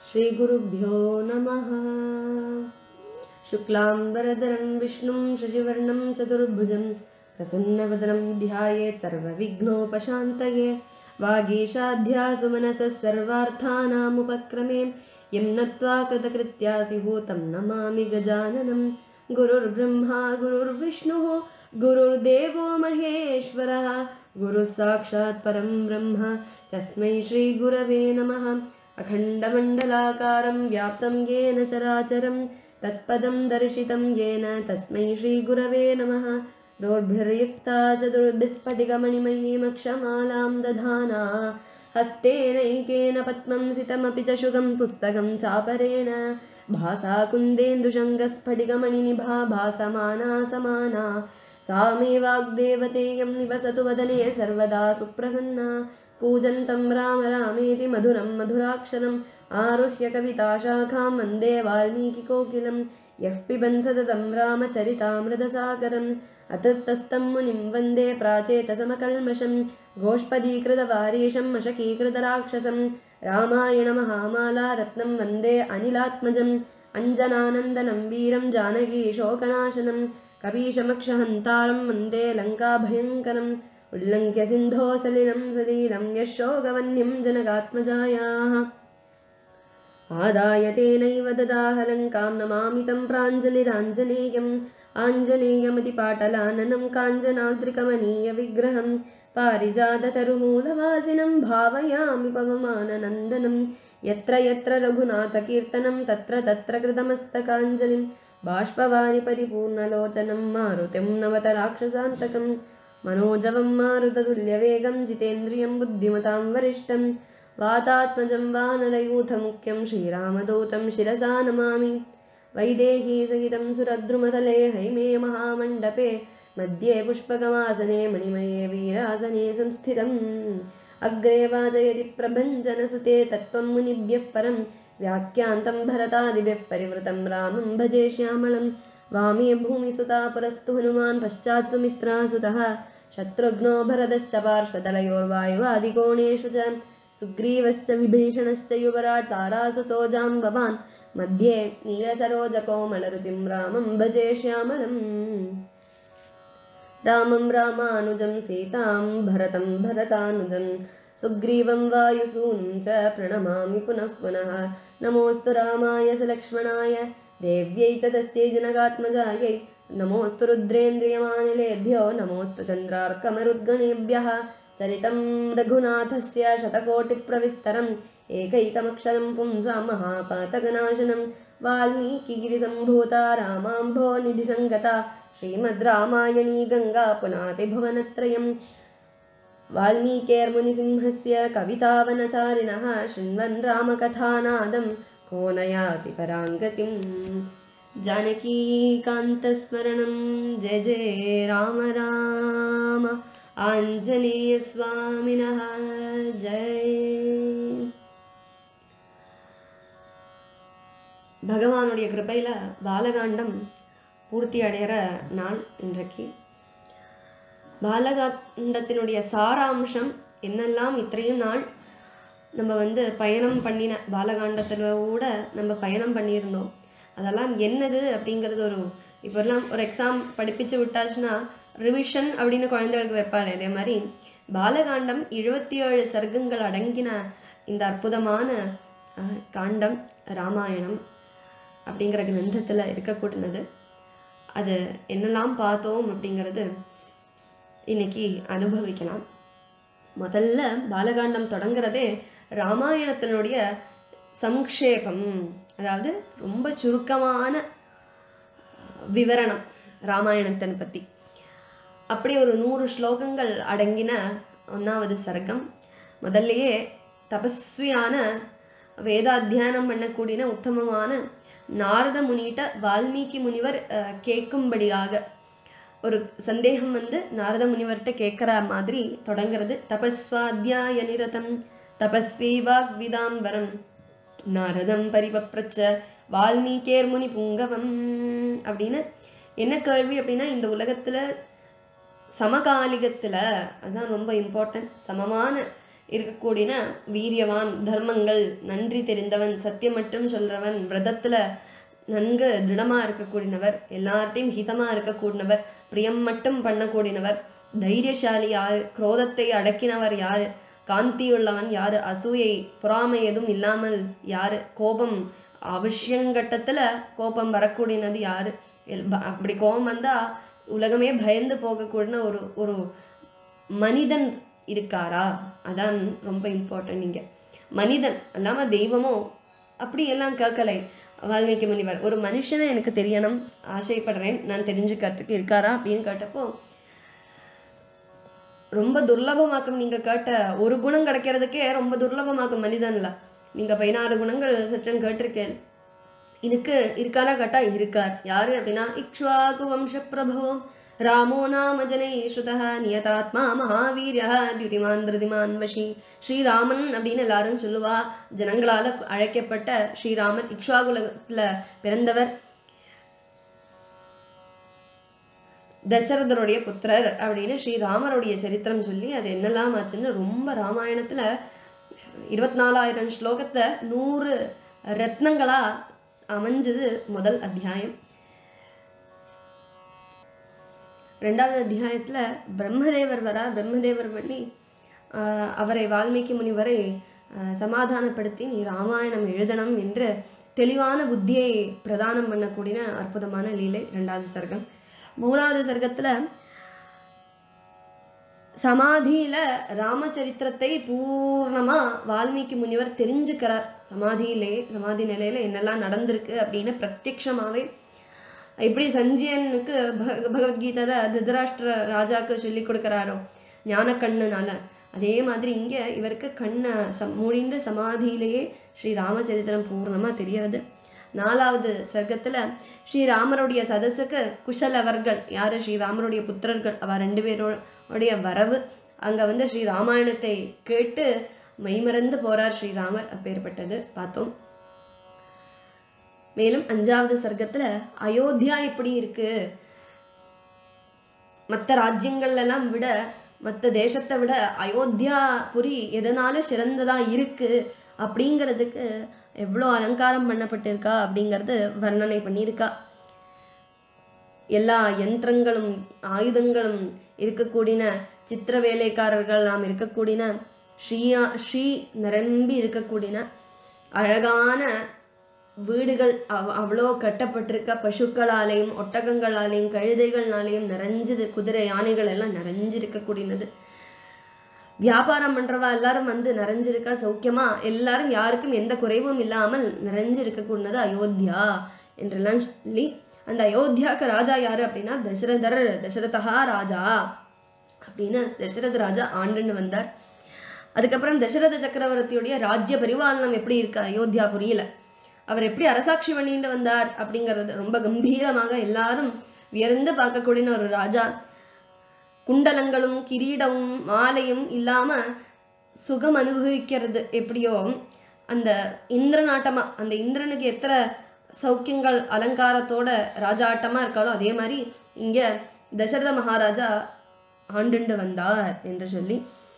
श्रीगुरुभ्यो नमः शुक्लाम्बरधरं विष्णुं शशिवर्णं चतुर्भुजं प्रसन्नवदनं ध्यायेत् सर्वविघ्नोपशान्तये वागीशाध्यासुमनसः सर्वार्थानामुपक्रमे यं नत्वा कृतकृत्यासि भूतं नमामि गजाननं गुरुर्ब्रह्मा गुरुर्विष्णुः गुरुर्देवो महेश्वरः गुरुः साक्षात् परं ब्रह्म तस्मै श्रीगुरवे नमः अखण्डमण्डलाकारं व्याप्तं येन चराचरं तत्पदं दर्शितं येन तस्मै श्रीगुरवे नमः दोर्भिर्युक्ता चतुर्भिस्फटिकमणिमयीमक्षमालां दधाना हस्तेनैकेन पद्मं सितमपि च शुगं पुस्तकं चापरेण भासा कुन्देन्दुशङ्गस्फटिकमणिनिभा भासमाना समाना सा मे वाग्देवतेयं निवसतु वदने सर्वदा सुप्रसन्ना कूजन्तं राम रामेति मधुरं मधुराक्षरम् आरुह्य कविताशाखां वन्दे वाल्मीकिकोकिलं यः पिबन् सततं रामचरितामृतसागरम् अतस्तस्तं मुनिं वन्दे प्राचेतसमकल्मषं गोष्पदीकृतवारीशं मशकीकृतराक्षसं रामायणमहामाला रत्नं वन्दे अनिलात्मजम् अञ्जनानन्दनं वीरं जानकीशोकनाशनं कपीशमक्षहन्तारं वन्दे लङ्काभयङ्करम् उल्लङ्घ्य सिन्धो सलिलं सलीलं यः शोकवह्निं जनकात्मजायाः आदाय तेनैव ददाह लङ्कां नमामि तं प्राञ्जलिराञ्जनेयम् आञ्जनेयमतिपाटलाननं काञ्जनाद्रिकमनीयविग्रहं पारिजाततरुमूलवासिनं भावयामि पवमाननन्दनं यत्र यत्र रघुनाथकीर्तनं तत्र तत्र कृतमस्तकाञ्जलिं बाष्पवारि परिपूर्णलोचनं मारुतिं नवत राक्षसान्तकम् मनोजवं मारुततुल्यवेगं जितेन्द्रियं बुद्धिमतां वरिष्ठं वातात्मजं वानरयूथमुख्यं श्रीरामदूतं शिरसा नमामि वैदेहीसहितं सुरद्रुमतले हैमे महामण्डपे मध्ये पुष्पकमासने मणिमये वीरासने संस्थितम् अग्रे वाचयति प्रभञ्जनसुते तत्त्वं मुनिभ्यः परं व्याख्यान्तं भरतादिभ्यः परिवृतं रामं भजे श्यामळं वामे भूमिसुता पुरस्तु हनुमान् पश्चात् सुमित्रासुतः शत्रुघ्नो भरतश्च पार्श्वदलयोर्वायुवादिकोणेषु च सुग्रीवश्च विभीषणश्च युवराट् तारासुतो जाम्बवान् मध्ये नीलसरोजकोमलरुचिं रामं भजे श्यामलम् रामं रामानुजं सीतां भरतं भरतानुजं सुग्रीवं वायुसूनुं च प्रणमामि पुनः पुनः नमोऽस्तु रामाय सलक्ष्मणाय देव्यै च तस्यै जनकात्मजायै नमोऽस्तु रुद्रेन्द्रियमानिलेभ्यो नमोऽस्तु चन्द्रार्कमरुद्गणेभ्यः चरितं रघुनाथस्य शतकोटिप्रविस्तरम् एकैकमक्षरं पुंसां महापातकनाशनं वाल्मीकिगिरिसम्भूता रामाम्भो निधिसङ्गता श्रीमद् रामायणी गङ्गा पुनाति भुवनत्रयम् वाल्मीकेर्मुनिसिंहस्य कवितावनचारिणः शृण्वन् रामकथानादं को नयाति पराङ्गतिम् जानकीकान्तस्मरणं जय जय राम राम आञ्जनेयस्वामिनः जय பகவானுடைய கிருபையில் பாலகாண்டம் பூர்த்தி அடைகிற நாள் இன்றைக்கு பாலகாண்டத்தினுடைய சாராம்சம் என்னெல்லாம் இത്രയും நாள் நம்ம வந்து பயணம் பண்ணின பாலகாண்டத்தில் கூட நம்ம பயணம் பண்ணியிருந்தோம் அதெல்லாம் என்னது அப்படிங்கிறது ஒரு இப்போல்லாம் ஒரு எக்ஸாம் படிப்பிச்சு விட்டாச்சுன்னா ரிவிஷன் அப்படின்னு குழந்தைகளுக்கு வைப்பாள் அதே மாதிரி பாலகாண்டம் எழுபத்தி ஏழு சர்க்கங்கள் அடங்கின இந்த அற்புதமான காண்டம் ராமாயணம் அப்படிங்கிற கிரந்தத்தில் இருக்கக்கூடியது அது என்னெல்லாம் பார்த்தோம் அப்படிங்கிறது இன்னைக்கு அனுபவிக்கலாம் முதல்ல பாலகாண்டம் தொடங்குறதே ராமாயணத்தினுடைய சம்க்ஷேபம் அதாவது ரொம்ப சுருக்கமான விவரணம் ராமாயணத்தின் பற்றி அப்படி ஒரு நூறு ஸ்லோகங்கள் அடங்கின ஒன்றாவது சர்க்கம் முதல்லையே தபஸ்வியான வேதாத்தியானம் பண்ணக்கூடிய உத்தமமான நாரத முனிட்ட வால்மீகி முனிவர் கேட்கும்படியாக ஒரு சந்தேகம் வந்து நாரத முனிவர்கிட்ட கேட்குற மாதிரி தொடங்குறது தபஸ்வாத்தியாய நிரதம் தபஸ்வி வாக் விதாம்பரம் நாரதம் பரிபப்ரச்ச வால்மீகேர் முனி புங்கவம் அப்படின்னு என்ன கேள்வி அப்படின்னா இந்த உலகத்துல சமகாலிகத்துல அதுதான் ரொம்ப இம்பார்ட்டன்ட் சமமான இருக்கக்கூடிய வீரியவான் தர்மங்கள் நன்றி தெரிந்தவன் சத்தியம் மட்டும் சொல்றவன் விரதத்துல நன்கு திருடமா இருக்கக்கூடியவர் எல்லார்ட்டையும் ஹிதமா இருக்கக்கூடியவர் பிரியம் மட்டும் பண்ணக்கூடியவர் தைரியசாலி யாரு குரோதத்தை அடக்கினவர் யாரு காந்தியுள்ளவன் யாரு அசூயை பொறாமை எதுவும் இல்லாமல் யாரு கோபம் அவசியங்கட்டத்துல கோபம் வரக்கூடியது யாரு எல்- ப- அப்படி கோபம் வந்தா உலகமே பயந்து போகக்கூடிய ஒரு ஒரு மனிதன் இருக்காரா அதான் ரொம்ப இம்பார்ட்டன்ட் இங்க மனிதன் அல்லாம தெய்வமோ அப்படி எல்லாம் கேட்கலை வால்மீகி முனிவர் ஒரு மனுஷனை எனக்கு தெரியணும் ஆசைப்படுறேன் நான் தெரிஞ்சுக்கிறதுக்கு இருக்காரா அப்படின்னு கேட்டப்போ ரொம்ப துர்லபமாக்கும் நீங்க கேட்ட ஒரு குணம் கிடைக்கிறதுக்கே ரொம்ப துர்லபமாக்கும் மனிதன்ல நீங்க பதினாறு குணங்கள் சச்சம் கேட்டிருக்கேன் இதுக்கு இருக்காரா கேட்டா இருக்கார் யாரு அப்படின்னா இக்ஷ்வாகு வம்ச பிரபவம் ராமோ நாம ஜனை ஸ்ருதா நியதாத்மா மகாவீரியா தியுதிமான் திருதிமான் வஷி ஸ்ரீராமன் அப்படின்னு எல்லாரும் சொல்லுவா ஜனங்களால அழைக்கப்பட்ட ஸ்ரீராமன் இக்ஷ்வாகுலத்துல பிறந்தவர் தசரதருடைய புத்திரர் அப்படின்னு ஸ்ரீராமருடைய சரித்திரம் சொல்லி அது என்னெல்லாம் ஆச்சுன்னு ரொம்ப ராமாயணத்துல இருபத்தி நாலாயிரம் ஸ்லோகத்தை நூறு ரத்னங்களா அமைஞ்சது முதல் அத்தியாயம் ரெண்டாவது அத்தியாயத்துல பிரம்மதேவர் வரா பிரம்மதேவர் பண்ணி ஆஹ், அவரை வால்மீகி முனிவரை ஆஹ், சமாதானப்படுத்தி நீ ராமாயணம் எழுதணும் என்று தெளிவான புத்தியை பிரதானம் பண்ணக்கூடிய அற்புதமான லீலை ரெண்டாவது சர்க்கம் மூணாவது சர்க்கத்துல சமாதியில ராமச்சரித்திரத்தை பூர்ணமா வால்மீகி முனிவர் தெரிஞ்சுக்கிறார் சமாதியிலே சமாதி நிலையில என்னெல்லாம் நடந்திருக்கு அப்படின்னு பிரத்யக்ஷமாவே எப்படி சஞ்சயனுக்கு பக பகவத்கீதை திருதராஷ்டிர ராஜாக்கு சொல்லி கொடுக்கறாரோ ஞான கண்ணுனால அதே மாதிரி இங்க இவருக்கு கண்ணை சம் மூடிண்டு சமாதியிலேயே ஸ்ரீ ராமச்சரித்திரம் பூர்ணமா தெரியறது நாலாவது சர்க்கத்துல ஸ்ரீராமருடைய சதசுக்கு குஷலவர்கள் யாரு ஸ்ரீராமருடைய புத்திரர்கள் அவ ரெண்டு பேரோடைய வரவு அங்க வந்து ஸ்ரீ ராமாயணத்தை கேட்டு மெய்மறந்து போறார் ஸ்ரீராமர் அப்பேற்பட்டது பார்த்தோம் மேலும் அஞ்சாவது சர்க்கத்துல அயோத்தியா எப்படி இருக்கு மற்ற ராஜ்யங்கள்ல எல்லாம் விட மற்ற தேசத்தை விட அயோத்தியா புரி எதனால சிறந்ததா இருக்கு அப்படிங்கிறதுக்கு எவ்வளோ அலங்காரம் பண்ணப்பட்டிருக்கா அப்படிங்கறது வர்ணனை பண்ணியிருக்கா எல்லா யந்திரங்களும் ஆயுதங்களும் இருக்கக்கூடிய சித்திர வேலைக்காரர்கள் நாம் இருக்கக்கூடிய ஸ்ரீயா ஸ்ரீ நிரம்பி இருக்கக்கூடிய அழகான வீடுகள் அவ் அவ்வளோ கட்டப்பட்டிருக்க பசுக்களாலேயும் ஒட்டகங்களாலேயும் கழுதைகள்னாலேயும் நிறைஞ்சது குதிரை யானைகள் எல்லாம் நிறைஞ்சிருக்கக்கூடியது வியாபாரம் பண்றவா எல்லாரும் வந்து நிறைஞ்சிருக்கா சௌக்கியமா எல்லாரும் யாருக்கும் எந்த குறைவும் இல்லாமல் நிறைஞ்சிருக்கக்கூடியது அயோத்தியா என்றெல்லாம் சொல்லி அந்த அயோத்தியாக்கு ராஜா யாரு அப்படின்னா தசரதர் தசரதா ராஜா அப்படின்னு தசரத ராஜா ஆண்டுன்னு வந்தார் அதுக்கப்புறம் தசரத சக்கரவர்த்தியுடைய ராஜ்ய பரிபாலனம் எப்படி இருக்கு அயோத்தியா புரியல அவர் எப்படி அரசாட்சி பண்ணிட்டு வந்தார் அப்படிங்கிறது ரொம்ப கம்பீரமாக எல்லாரும் வியர்ந்து பார்க்கக்கூடிய ஒரு ராஜா குண்டலங்களும் கிரீடமும் மாலையும் இல்லாம சுகம் அனுபவிக்கிறது எப்படியோ அந்த இந்திரநாட்டமா அந்த இந்திரனுக்கு எத்தனை சௌக்கியங்கள் அலங்காரத்தோட ராஜாட்டமா இருக்காளோ அதே மாதிரி இங்க தசரத மகாராஜா ஆண்டுண்டு வந்தார் என்று சொல்லி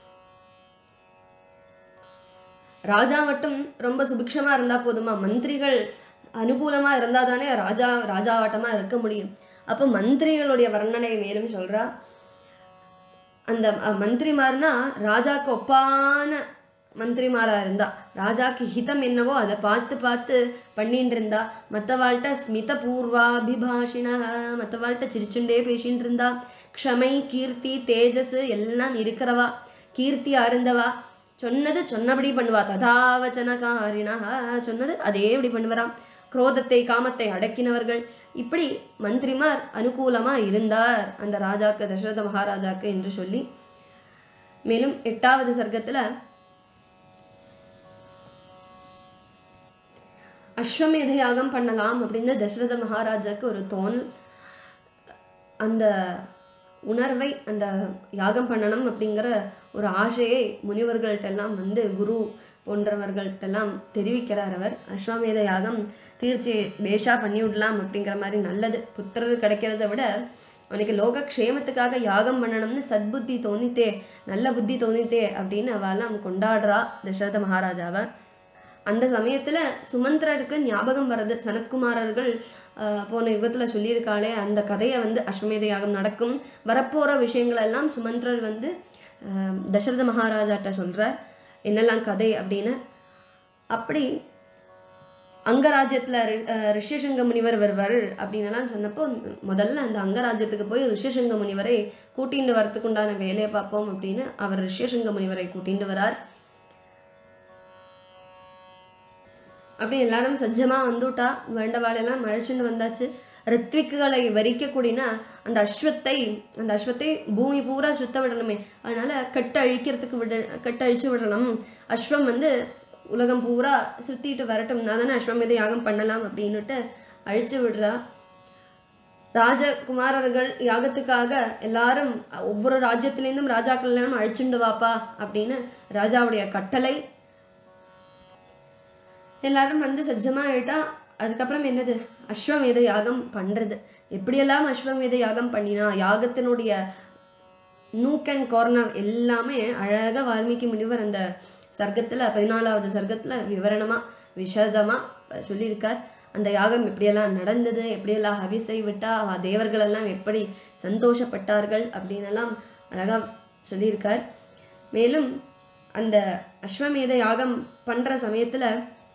ராஜா மட்டும் ரொம்ப சுபிக்ஷமா இருந்தா போதுமா மந்திரிகள் அனுகூலமா இருந்தா தானே ராஜா ராஜாவாட்டமா இருக்க முடியும் அப்போ மந்திரிகளுடைய வர்ணனை மேலும் சொல்றா அந்த அஹ், மந்திரிமார்னா ராஜாக்கு ஒப்பான மந்திரிமாரா இருந்தா ராஜாக்கு ஹிதம் என்னவோ அதை பார்த்து பார்த்து பண்ணிட்டு இருந்தா மற்றவாள்கிட்ட ஸ்மித பூர்வாபிபாஷின மற்றவாள்கிட்ட சிரிச்சுண்டே பேசிட்டு இருந்தா க்ஷமை கீர்த்தி தேஜஸ் எல்லாம் இருக்கிறவா கீர்த்தி அருந்தவா சொன்னது சொன்னபடி பண்ணுவா ததாவச்சனகாரிணா சொன்னது அதே இப்படி பண்ணுவராம் குரோதத்தை காமத்தை அடக்கினவர்கள் இப்படி மந்திரிமார் அனுகூலமா இருந்தார் அந்த ராஜாக்கு தசரத மகாராஜாக்கு என்று சொல்லி மேலும் எட்டாவது சர்க்கத்துல அஸ்வமேத யாகம் பண்ணலாம் அப்படின்னு தசரத மகாராஜாக்கு ஒரு தோணல் அந்த உணர்வை அந்த யாகம் பண்ணணும் அப்படிங்கிற ஒரு ஆசையை முனிவர்கள்ட்டெல்லாம் வந்து குரு போன்றவர்கள்ட்டெல்லாம் தெரிவிக்கிறார் அவர் அஸ்வமேத யாகம் தீர்ச்சி பேஷா பண்ணி விடலாம் அப்படிங்கிற மாதிரி நல்லது புத்திரர் கிடைக்கிறத விட அவனுக்கு லோக க்ஷேமத்துக்காக யாகம் பண்ணணும்னு சத்புத்தி தோணித்தே நல்ல புத்தி தோணித்தே அப்படின்னு அவெல்லாம் கொண்டாடுறா தசரத மகாராஜாவை அந்த சமயத்துல சுமந்திரருக்கு ஞாபகம் வர்றது சனத்குமாரர்கள் ஆஹ், போன யுகத்துல சொல்லியிருக்காளே அந்த கதையை வந்து அஸ்வமேத யாகம் நடக்கும் வரப்போற விஷயங்கள் எல்லாம் சுமந்திரர் வந்து ஆஹ், தசரத மகாராஜாட்ட சொல்றார் என்னெல்லாம் கதை அப்படின்னு அப்படி அங்கராஜ்யத்துல ரி- அஹ் ரிஷ்யசிங்க முனிவர் வருவார் அப்படின்னலாம் சொன்னப்போ முதல்ல அந்த அங்கராஜ்யத்துக்கு போய் ரிஷ்யசிங்க முனிவரை கூட்டிட்டு வரத்துக்கு உண்டான வேலையை பார்ப்போம் அப்படின்னு அவர் ரிஷ்யசிங்க முனிவரை கூட்டிட்டு வரார் அப்படி எல்லாரும் சஜ்ஜமா வந்துட்டா வேண்டவாளெல்லாம் மழைச்சுண்டு வந்தாச்சு ரித்விக்குகளை வரிக்கக்கூடியனா அந்த அஸ்வத்தை அந்த அஸ்வத்தை பூமி பூரா சுத்த விடணுமே அதனால கட்டு அழிக்கிறதுக்கு விட கட்டு அழிச்சு விடணும் அஸ்வம் வந்து உலகம் பூரா சுத்திட்டு வரட்டும் நான் தானே அஸ்வமேத யாகம் பண்ணலாம் அப்படின்னுட்டு அழிச்சு விடுறா ராஜகுமாரர்கள் யாகத்துக்காக எல்லாரும் ஒவ்வொரு ராஜ்யத்திலேருந்தும் ராஜாக்கள் எல்லாம் அழிச்சுண்டு வாப்பா அப்படின்னு ராஜாவுடைய கட்டளை எல்லாரும் வந்து சஜ்ஜமா ஆயிட்டா அதுக்கப்புறம் என்னது அஸ்வமேத யாகம் பண்றது எப்படியெல்லாம் அஸ்வமேத யாகம் பண்ணினா யாகத்தினுடைய நூக் அண்ட் கார்னர் எல்லாமே அழகா வால்மீகி முனிவர் அந்த சர்க்கத்துல பதினாலாவது சர்க்கத்துல விவரணமா விஷதமா சொல்லியிருக்கார் அந்த யாகம் எப்படியெல்லாம் நடந்தது எப்படியெல்லாம் ஹவிசை விட்டா அவ தேவர்கள் எல்லாம் எப்படி சந்தோஷப்பட்டார்கள் அப்படின்னெல்லாம் அழகா சொல்லியிருக்கார் மேலும் அந்த அஸ்வமேத யாகம் பண்ற சமயத்துல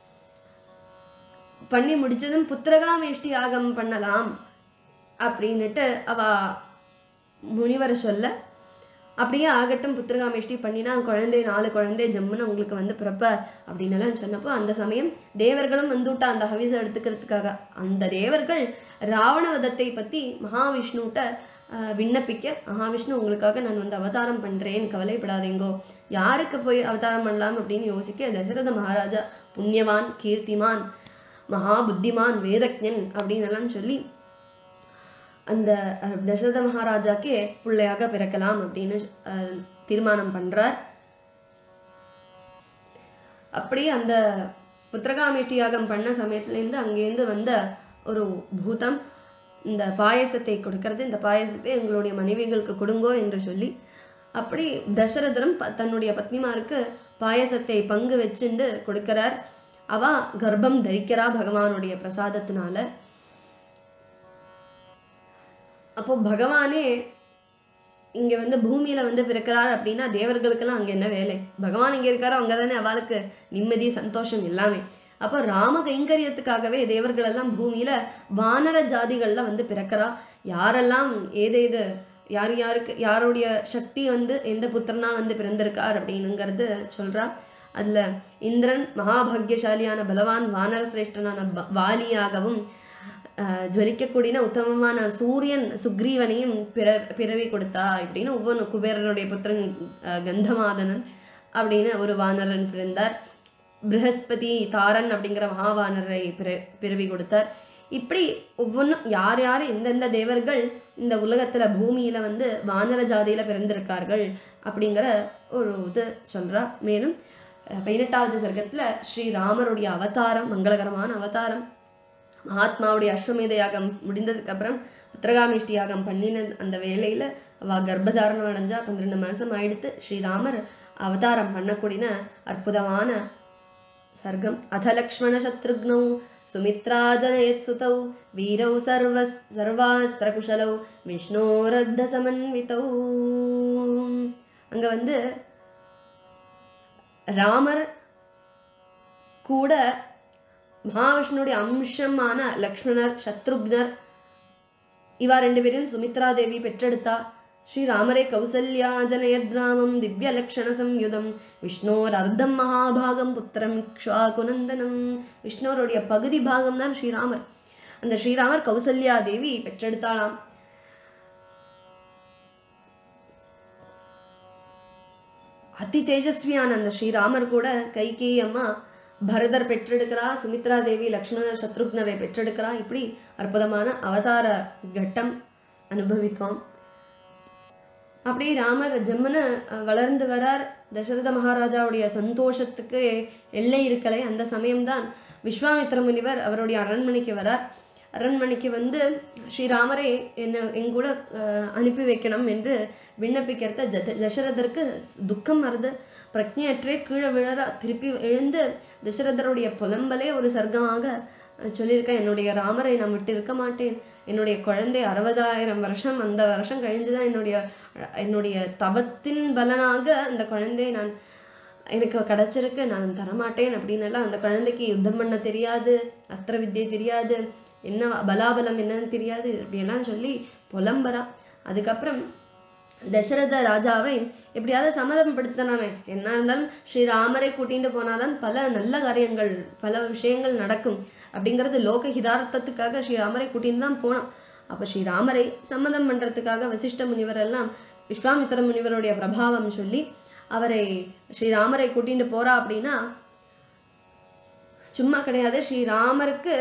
பண்ணி முடிச்சதும் புத்திரகாமேஷ்டி யாகம் பண்ணலாம் அப்படின்னுட்டு அவ முனிவர் சொல்ல அப்படியே ஆகட்டும் புத்திரகாமேஷ்டி பண்ணினா குழந்தை நாலு குழந்தை ஜம்முன்னு உங்களுக்கு வந்து பிறப்பார் அப்படின்னு எல்லாம் சொன்னப்போ அந்த சமயம் தேவர்களும் வந்துட்டா அந்த ஹவிசை எடுத்துக்கிறதுக்காக அந்த தேவர்கள் ராவணவதத்தை பத்தி மகாவிஷ்ணுட்ட ஆஹ், விண்ணப்பிக்க மகாவிஷ்ணு உங்களுக்காக நான் வந்து அவதாரம் பண்றேன் கவலைப்படாதீங்கோ யாருக்கு போய் அவதாரம் பண்ணலாம் அப்படின்னு யோசிக்க தசரத மகாராஜா புண்ணியவான் கீர்த்திமான் மகா புத்திமான் வேதஜன் அப்படின்னு எல்லாம் சொல்லி அந்த அஹ், தசரத மகாராஜாக்கே பிள்ளையாக பிறக்கலாம் அப்படின்னு அஹ், தீர்மானம் பண்றார் அப்படி அந்த புத்திரகாமேஷ்டி யாகம் பண்ண சமயத்துலேருந்து அங்கேருந்து வந்த ஒரு பூதம் இந்த பாயசத்தை கொடுக்கறது இந்த பாயசத்தை எங்களுடைய மனைவிகளுக்கு கொடுங்கோ என்று சொல்லி அப்படி தசரதரும் ப- தன்னுடைய பத்னிமாருக்கு பாயசத்தை பங்கு வச்சுண்டு கொடுக்கிறார் அவ கர்ப்பம் தரிக்கிறா பகவானுடைய பிரசாதத்தினால அப்போ பகவானே இங்க வந்து பூமியில வந்து பிறக்கிறார் அப்படின்னா தேவர்களுக்கெல்லாம் அங்க என்ன வேலை பகவான் இங்க இருக்காரோ அங்க தானே அவளுக்கு நிம்மதி சந்தோஷம் எல்லாமே அப்போ ராம கைங்கரியத்துக்காகவே தேவர்கள் எல்லாம் பூமியில வானர ஜாதிகள்ல வந்து பிறக்கிறா யாரெல்லாம் ஏதேது யார் யாருக்கு யாருடைய சக்தி வந்து எந்த புத்திரனா வந்து பிறந்திருக்கார் அப்படின்னுங்கிறது சொல்றா அதுல இந்திரன் மகாபாகியசாலியான பலவான் வானர சிரேஷ்டனான ப- வாலியாகவும் ஆஹ் ஜொலிக்கக்கூடிய உத்தமமான சூரியன் சுக்ரீவனையும் பிற பிறவி கொடுத்தா இப்படின்னு ஒவ்வொன்று குபேரனுடைய புத்திரன் ஆஹ் கந்தமாதனன் அப்படின்னு ஒரு வானரன் பிறந்தார் ப்ரஹஸ்பதி தாரன் அப்படிங்கிற மகாவானரை பிற பிறவி கொடுத்தார் இப்படி ஒவ்வொன்றும் யார் யார் எந்தெந்த தேவர்கள் இந்த உலகத்துல பூமியில வந்து வானர ஜாதியில பிறந்திருக்கார்கள் அப்படிங்கிற ஒரு இது சொல்றா மேலும் அஹ் பதினெட்டாவது சர்க்கத்துல ஸ்ரீராமருடைய அவதாரம் மங்களகரமான அவதாரம் மகாத்மாவுடைய அஸ்வமேத யாகம் முடிந்ததுக்கு அப்புறம் உத்தரகாமிஷ்டி யாகம் பண்ணின அந்த வேளையில அவ கர்ப்பதாரணம் அடைஞ்சா பன்னிரெண்டு மாசம் ஆயிடுத்து ஸ்ரீராமர் அவதாரம் பண்ணக்கூடிய அற்புதமான சர்க்கம் அத லக்ஷ்மண சத்ருக்னௌ சுமித்ரா ஜனயத் சுதௌ வீரௌ சர்வ சர்வாஸ்திரகுஷலௌ விஷ்ணோரத்த சமன்விதௌ அங்க வந்து ராமர் கூட மகாவிஷ்ணுடைய அம்சமான லக்ஷ்மணர் சத்ருக்னர் இவா ரெண்டு பேரும் சுமித்ரா தேவி பெற்றெடுத்தா ஸ்ரீராமரே கௌசல்யா ஜனயத் ராமம் திவ்ய லக்ஷண சம்யுதம் விஷ்ணோர் அர்த்தம் மகாபாகம் புத்திரம் இக்ஷ்வாகுநந்தனம் விஷ்ணோருடைய பகுதி பாகம் தான் ஸ்ரீராமர் அந்த ஸ்ரீராமர் கௌசல்யா தேவி பெற்றெடுத்தாளாம் அதி தேஜஸ்வியான அந்த ஸ்ரீராமர் கூட கைகேயி அம்மா பரதர் பெற்றெடுக்கிறா சுமித்ரா தேவி லக்ஷ்மணர் சத்ருக்னரை பெற்றெடுக்கிறா இப்படி அற்புதமான அவதார கட்டம் அனுபவித்தோம் அப்படியே ராமர் ஜம்முன்னு அஹ், வளர்ந்து வரார் தசரத மகாராஜாவுடைய சந்தோஷத்துக்கு எல்லை இருக்கலை அந்த சமயம்தான் விஸ்வாமித்திர முனிவர் அவருடைய அரண்மனைக்கு வரார் அரண்மனைக்கு வந்து ஸ்ரீராமரை என்ன என் கூட அஹ், அனுப்பி வைக்கணும் என்று விண்ணப்பிக்கிறத ஜத தசரதருக்கு துக்கம் வருது பிரக்ஞையற்றே கீழே விழறா திருப்பி எழுந்து தசரதருடைய புலம்பலே ஒரு சர்க்கமாக அஹ், சொல்லியிருக்கேன் என்னுடைய ராமரை நான் விட்டு இருக்க மாட்டேன் என்னுடைய குழந்தை அறுபதாயிரம் வருஷம் அந்த வருஷம் கழிஞ்சுதான் என்னுடைய என்னுடைய தவத்தின் பலனாக அந்த குழந்தையை நான் எனக்கு கிடைச்சிருக்கு நான் தரமாட்டேன் அப்படின்னு எல்லாம் அந்த குழந்தைக்கு யுத்தம் பண்ண தெரியாது அஸ்திர வித்தியை தெரியாது என்ன பலாபலம் என்னன்னு தெரியாது இப்படியெல்லாம் சொல்லி புலம்புறா அதுக்கப்புறம் தசரத ராஜாவை எப்படியாவது சம்மதப்படுத்தலாமே என்ன இருந்தாலும் ஸ்ரீராமரை கூட்டிட்டு போனாதான் பல நல்ல காரியங்கள் பல விஷயங்கள் நடக்கும் அப்படிங்கிறது லோக ஹிதார்த்தத்துக்காக ஸ்ரீராமரை கூட்டிட்டு தான் போனான் அப்ப ஸ்ரீராமரை சம்மதம் பண்றதுக்காக வசிஷ்ட முனிவர் எல்லாம் விஸ்வாமித்திர முனிவருடைய பிரபாவம் சொல்லி அவரை ஸ்ரீராமரை கூட்டிட்டு போறா அப்படின்னா சும்மா கிடையாது ஸ்ரீராமருக்கு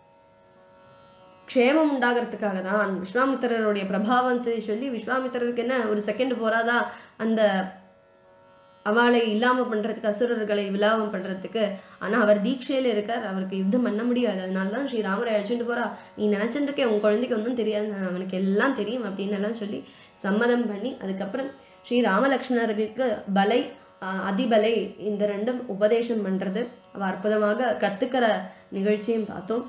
க்ஷேமம் உண்டாகிறதுக்காக தான் விஸ்வாமித்திரருடைய பிரபாவத்தை சொல்லி விஸ்வாமித்திரருக்கு என்ன ஒரு செகண்ட் போறாதா அந்த அவளை இல்லாம பண்றதுக்கு அசுரர்களை விலாபம் பண்றதுக்கு ஆனா அவர் தீட்சையில இருக்கார் அவருக்கு யுத்தம் பண்ண முடியாது அதனால தான் ஸ்ரீராமரை அழைச்சிட்டு போறா நீ நினைச்சிட்டு இருக்க உன் குழந்தைக்கு ஒன்றும் தெரியாது நான் அவனுக்கு எல்லாம் தெரியும் அப்படின்னு எல்லாம் சொல்லி சம்மதம் பண்ணி அதுக்கப்புறம் ஸ்ரீ ராமலக்ஷ்மணர்களுக்கு பலை ஆஹ் அதிபலை இந்த ரெண்டும் உபதேசம் பண்றது அவ அற்புதமாக கத்துக்கிற நிகழ்ச்சியும் பார்த்தோம்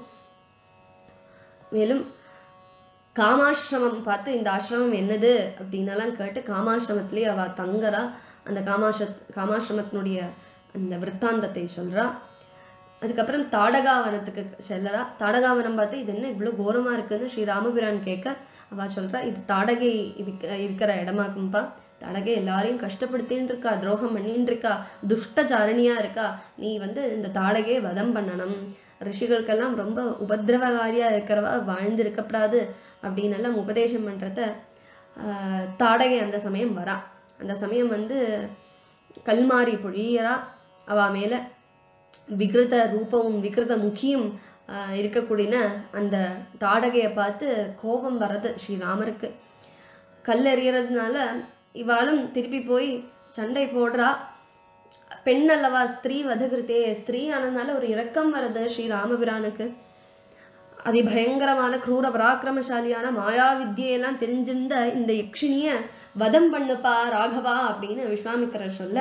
மேலும் காமாசிரமம் பார்த்து இந்த ஆசிரமம் என்னது அப்படின்னெல்லாம் கேட்டு காமாசிரமத்திலேயே அவ தங்குறா அந்த காமாஷ காமாசிரமத்தினுடைய அந்த விற்த்தாந்தத்தை சொல்றா அதுக்கப்புறம் தாடகாவனத்துக்கு செல்லறா தாடகாவனம் பார்த்து இது என்ன இவ்வளவு கோரமா இருக்குன்னு ஸ்ரீ ராமபிரான் கேட்க அவ சொல்றா இது தாடகை இதுக்கு இருக்கிற இடமாக்கும்பா தாடகை எல்லாரையும் கஷ்டப்படுத்தின்னு இருக்கா துரோகம் பண்ணின்னு இருக்கா துஷ்டச்சாரணியா இருக்கா நீ வந்து இந்த தாடகையை வதம் பண்ணணும் ரிஷிகளுக்கெல்லாம் ரொம்ப உபதிரவகாரியா இருக்கிறவா வாழ்ந்து இருக்கக்கூடாது அப்படின்னு எல்லாம் உபதேசம் பண்றத ஆஹ், தாடகை அந்த சமயம் வரா அந்த சமயம் வந்து கல்மாரி பொழியறா அவ மேல விகிருத ரூபமும் விகிருத முகியும் ஆஹ், இருக்கக்கூடிய அந்த தாடகையை பார்த்து கோபம் வர்றது ஸ்ரீராமருக்கு கல் எறியறதுனால இவாளும் திருப்பி போய் சண்டை போடுறா பெண் அல்லவா ஸ்திரீ வதகிருத்தே ஸ்திரீ ஆனதுனால ஒரு இரக்கம் வருது ஸ்ரீ ராமபிரானுக்கு அதி பயங்கரமான கிரூர பராக்கிரமசாலியான மாயா வித்தியெல்லாம் தெரிஞ்சிருந்த இந்த யக்ஷினிய வதம் பண்ணுப்பா ராகவா அப்படின்னு விஸ்வாமித்திரர் சொல்ல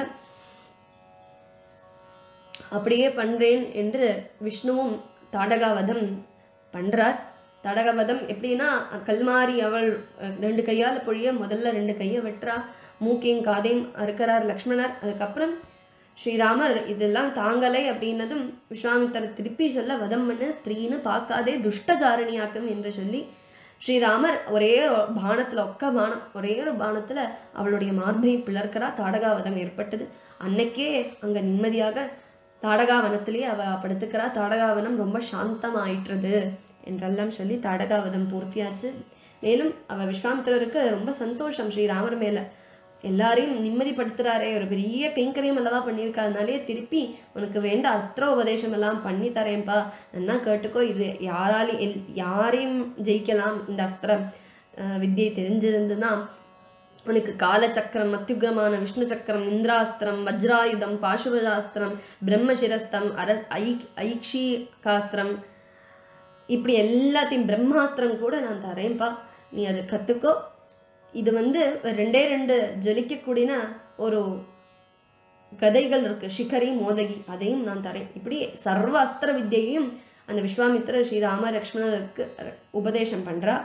அப்படியே பண்றேன் என்று விஷ்ணுவும் தாடகாவதம் பண்றார் தாடகாவதம் எப்படின்னா கல்மாரி அவள் அஹ், ரெண்டு கையால பொழிய முதல்ல ரெண்டு கையை வெட்டுறா மூக்கையும் காதையும் அறுக்கிறார் லக்ஷ்மணர் அதுக்கப்புறம் ஸ்ரீராமர் இதெல்லாம் தாங்கலை அப்படின்னதும் விஸ்வாமித்தர் திருப்பி சொல்ல வதம் பண்ண ஸ்திரீன்னு பார்க்காதே துஷ்டதாரணியாக்கும் என்று சொல்லி ஸ்ரீராமர் ஒரே ஒரு பாணத்துல ஒக்க பானம் ஒரே ஒரு பாணத்துல அவளுடைய மார்பை பிளர்க்கிறா தாடகாவதம் ஏற்பட்டது அன்னைக்கே அங்க நிம்மதியாக தாடகாவனத்திலேயே அவ படுத்துக்கிறா தாடகாவனம் ரொம்ப சாந்தமாயிற்றுது என்றெல்லாம் சொல்லி தாடகாவதம் பூர்த்தியாச்சு மேலும் அவ விஸ்வாமித்திரருக்கு ரொம்ப சந்தோஷம் ஸ்ரீராமர் மேல எல்லாரையும் நிம்மதிப்படுத்துறாரே ஒரு பெரிய கைங்கரியம் அல்லவா பண்ணியிருக்காருனாலே திருப்பி உனக்கு வேண்ட அஸ்திர உபதேசம் எல்லாம் பண்ணி தரேன்ப்பா நல்லா கேட்டுக்கோ இது யாராலையும் எல் யாரையும் ஜெயிக்கலாம் இந்த அஸ்திர அஹ், வித்தியை தெரிஞ்சிருந்துன்னா உனக்கு காலச்சக்கரம் அத்தியுக்ரமான விஷ்ணு சக்கரம் இந்திராஸ்திரம் வஜ்ராயுதம் பாசுபதாஸ்திரம் பிரம்மசிரஸ்தம் அரஸ் ஐ ஐக்ஷிகாஸ்திரம் இப்படி எல்லாத்தையும் பிரம்மாஸ்திரம் கூட நான் தரேன்ப்பா நீ அதை கத்துக்கோ இது வந்து ரெண்டே ரெண்டு ஜொலிக்கக்கூடிய ஒரு கதைகள் இருக்கு சிகரி மோதகி அதையும் நான் தரேன் இப்படி சர்வ அஸ்திர வித்தியையும் அந்த விஸ்வாமித்திரர் ஸ்ரீராம லக்ஷ்மணருக்கு உபதேசம் பண்றா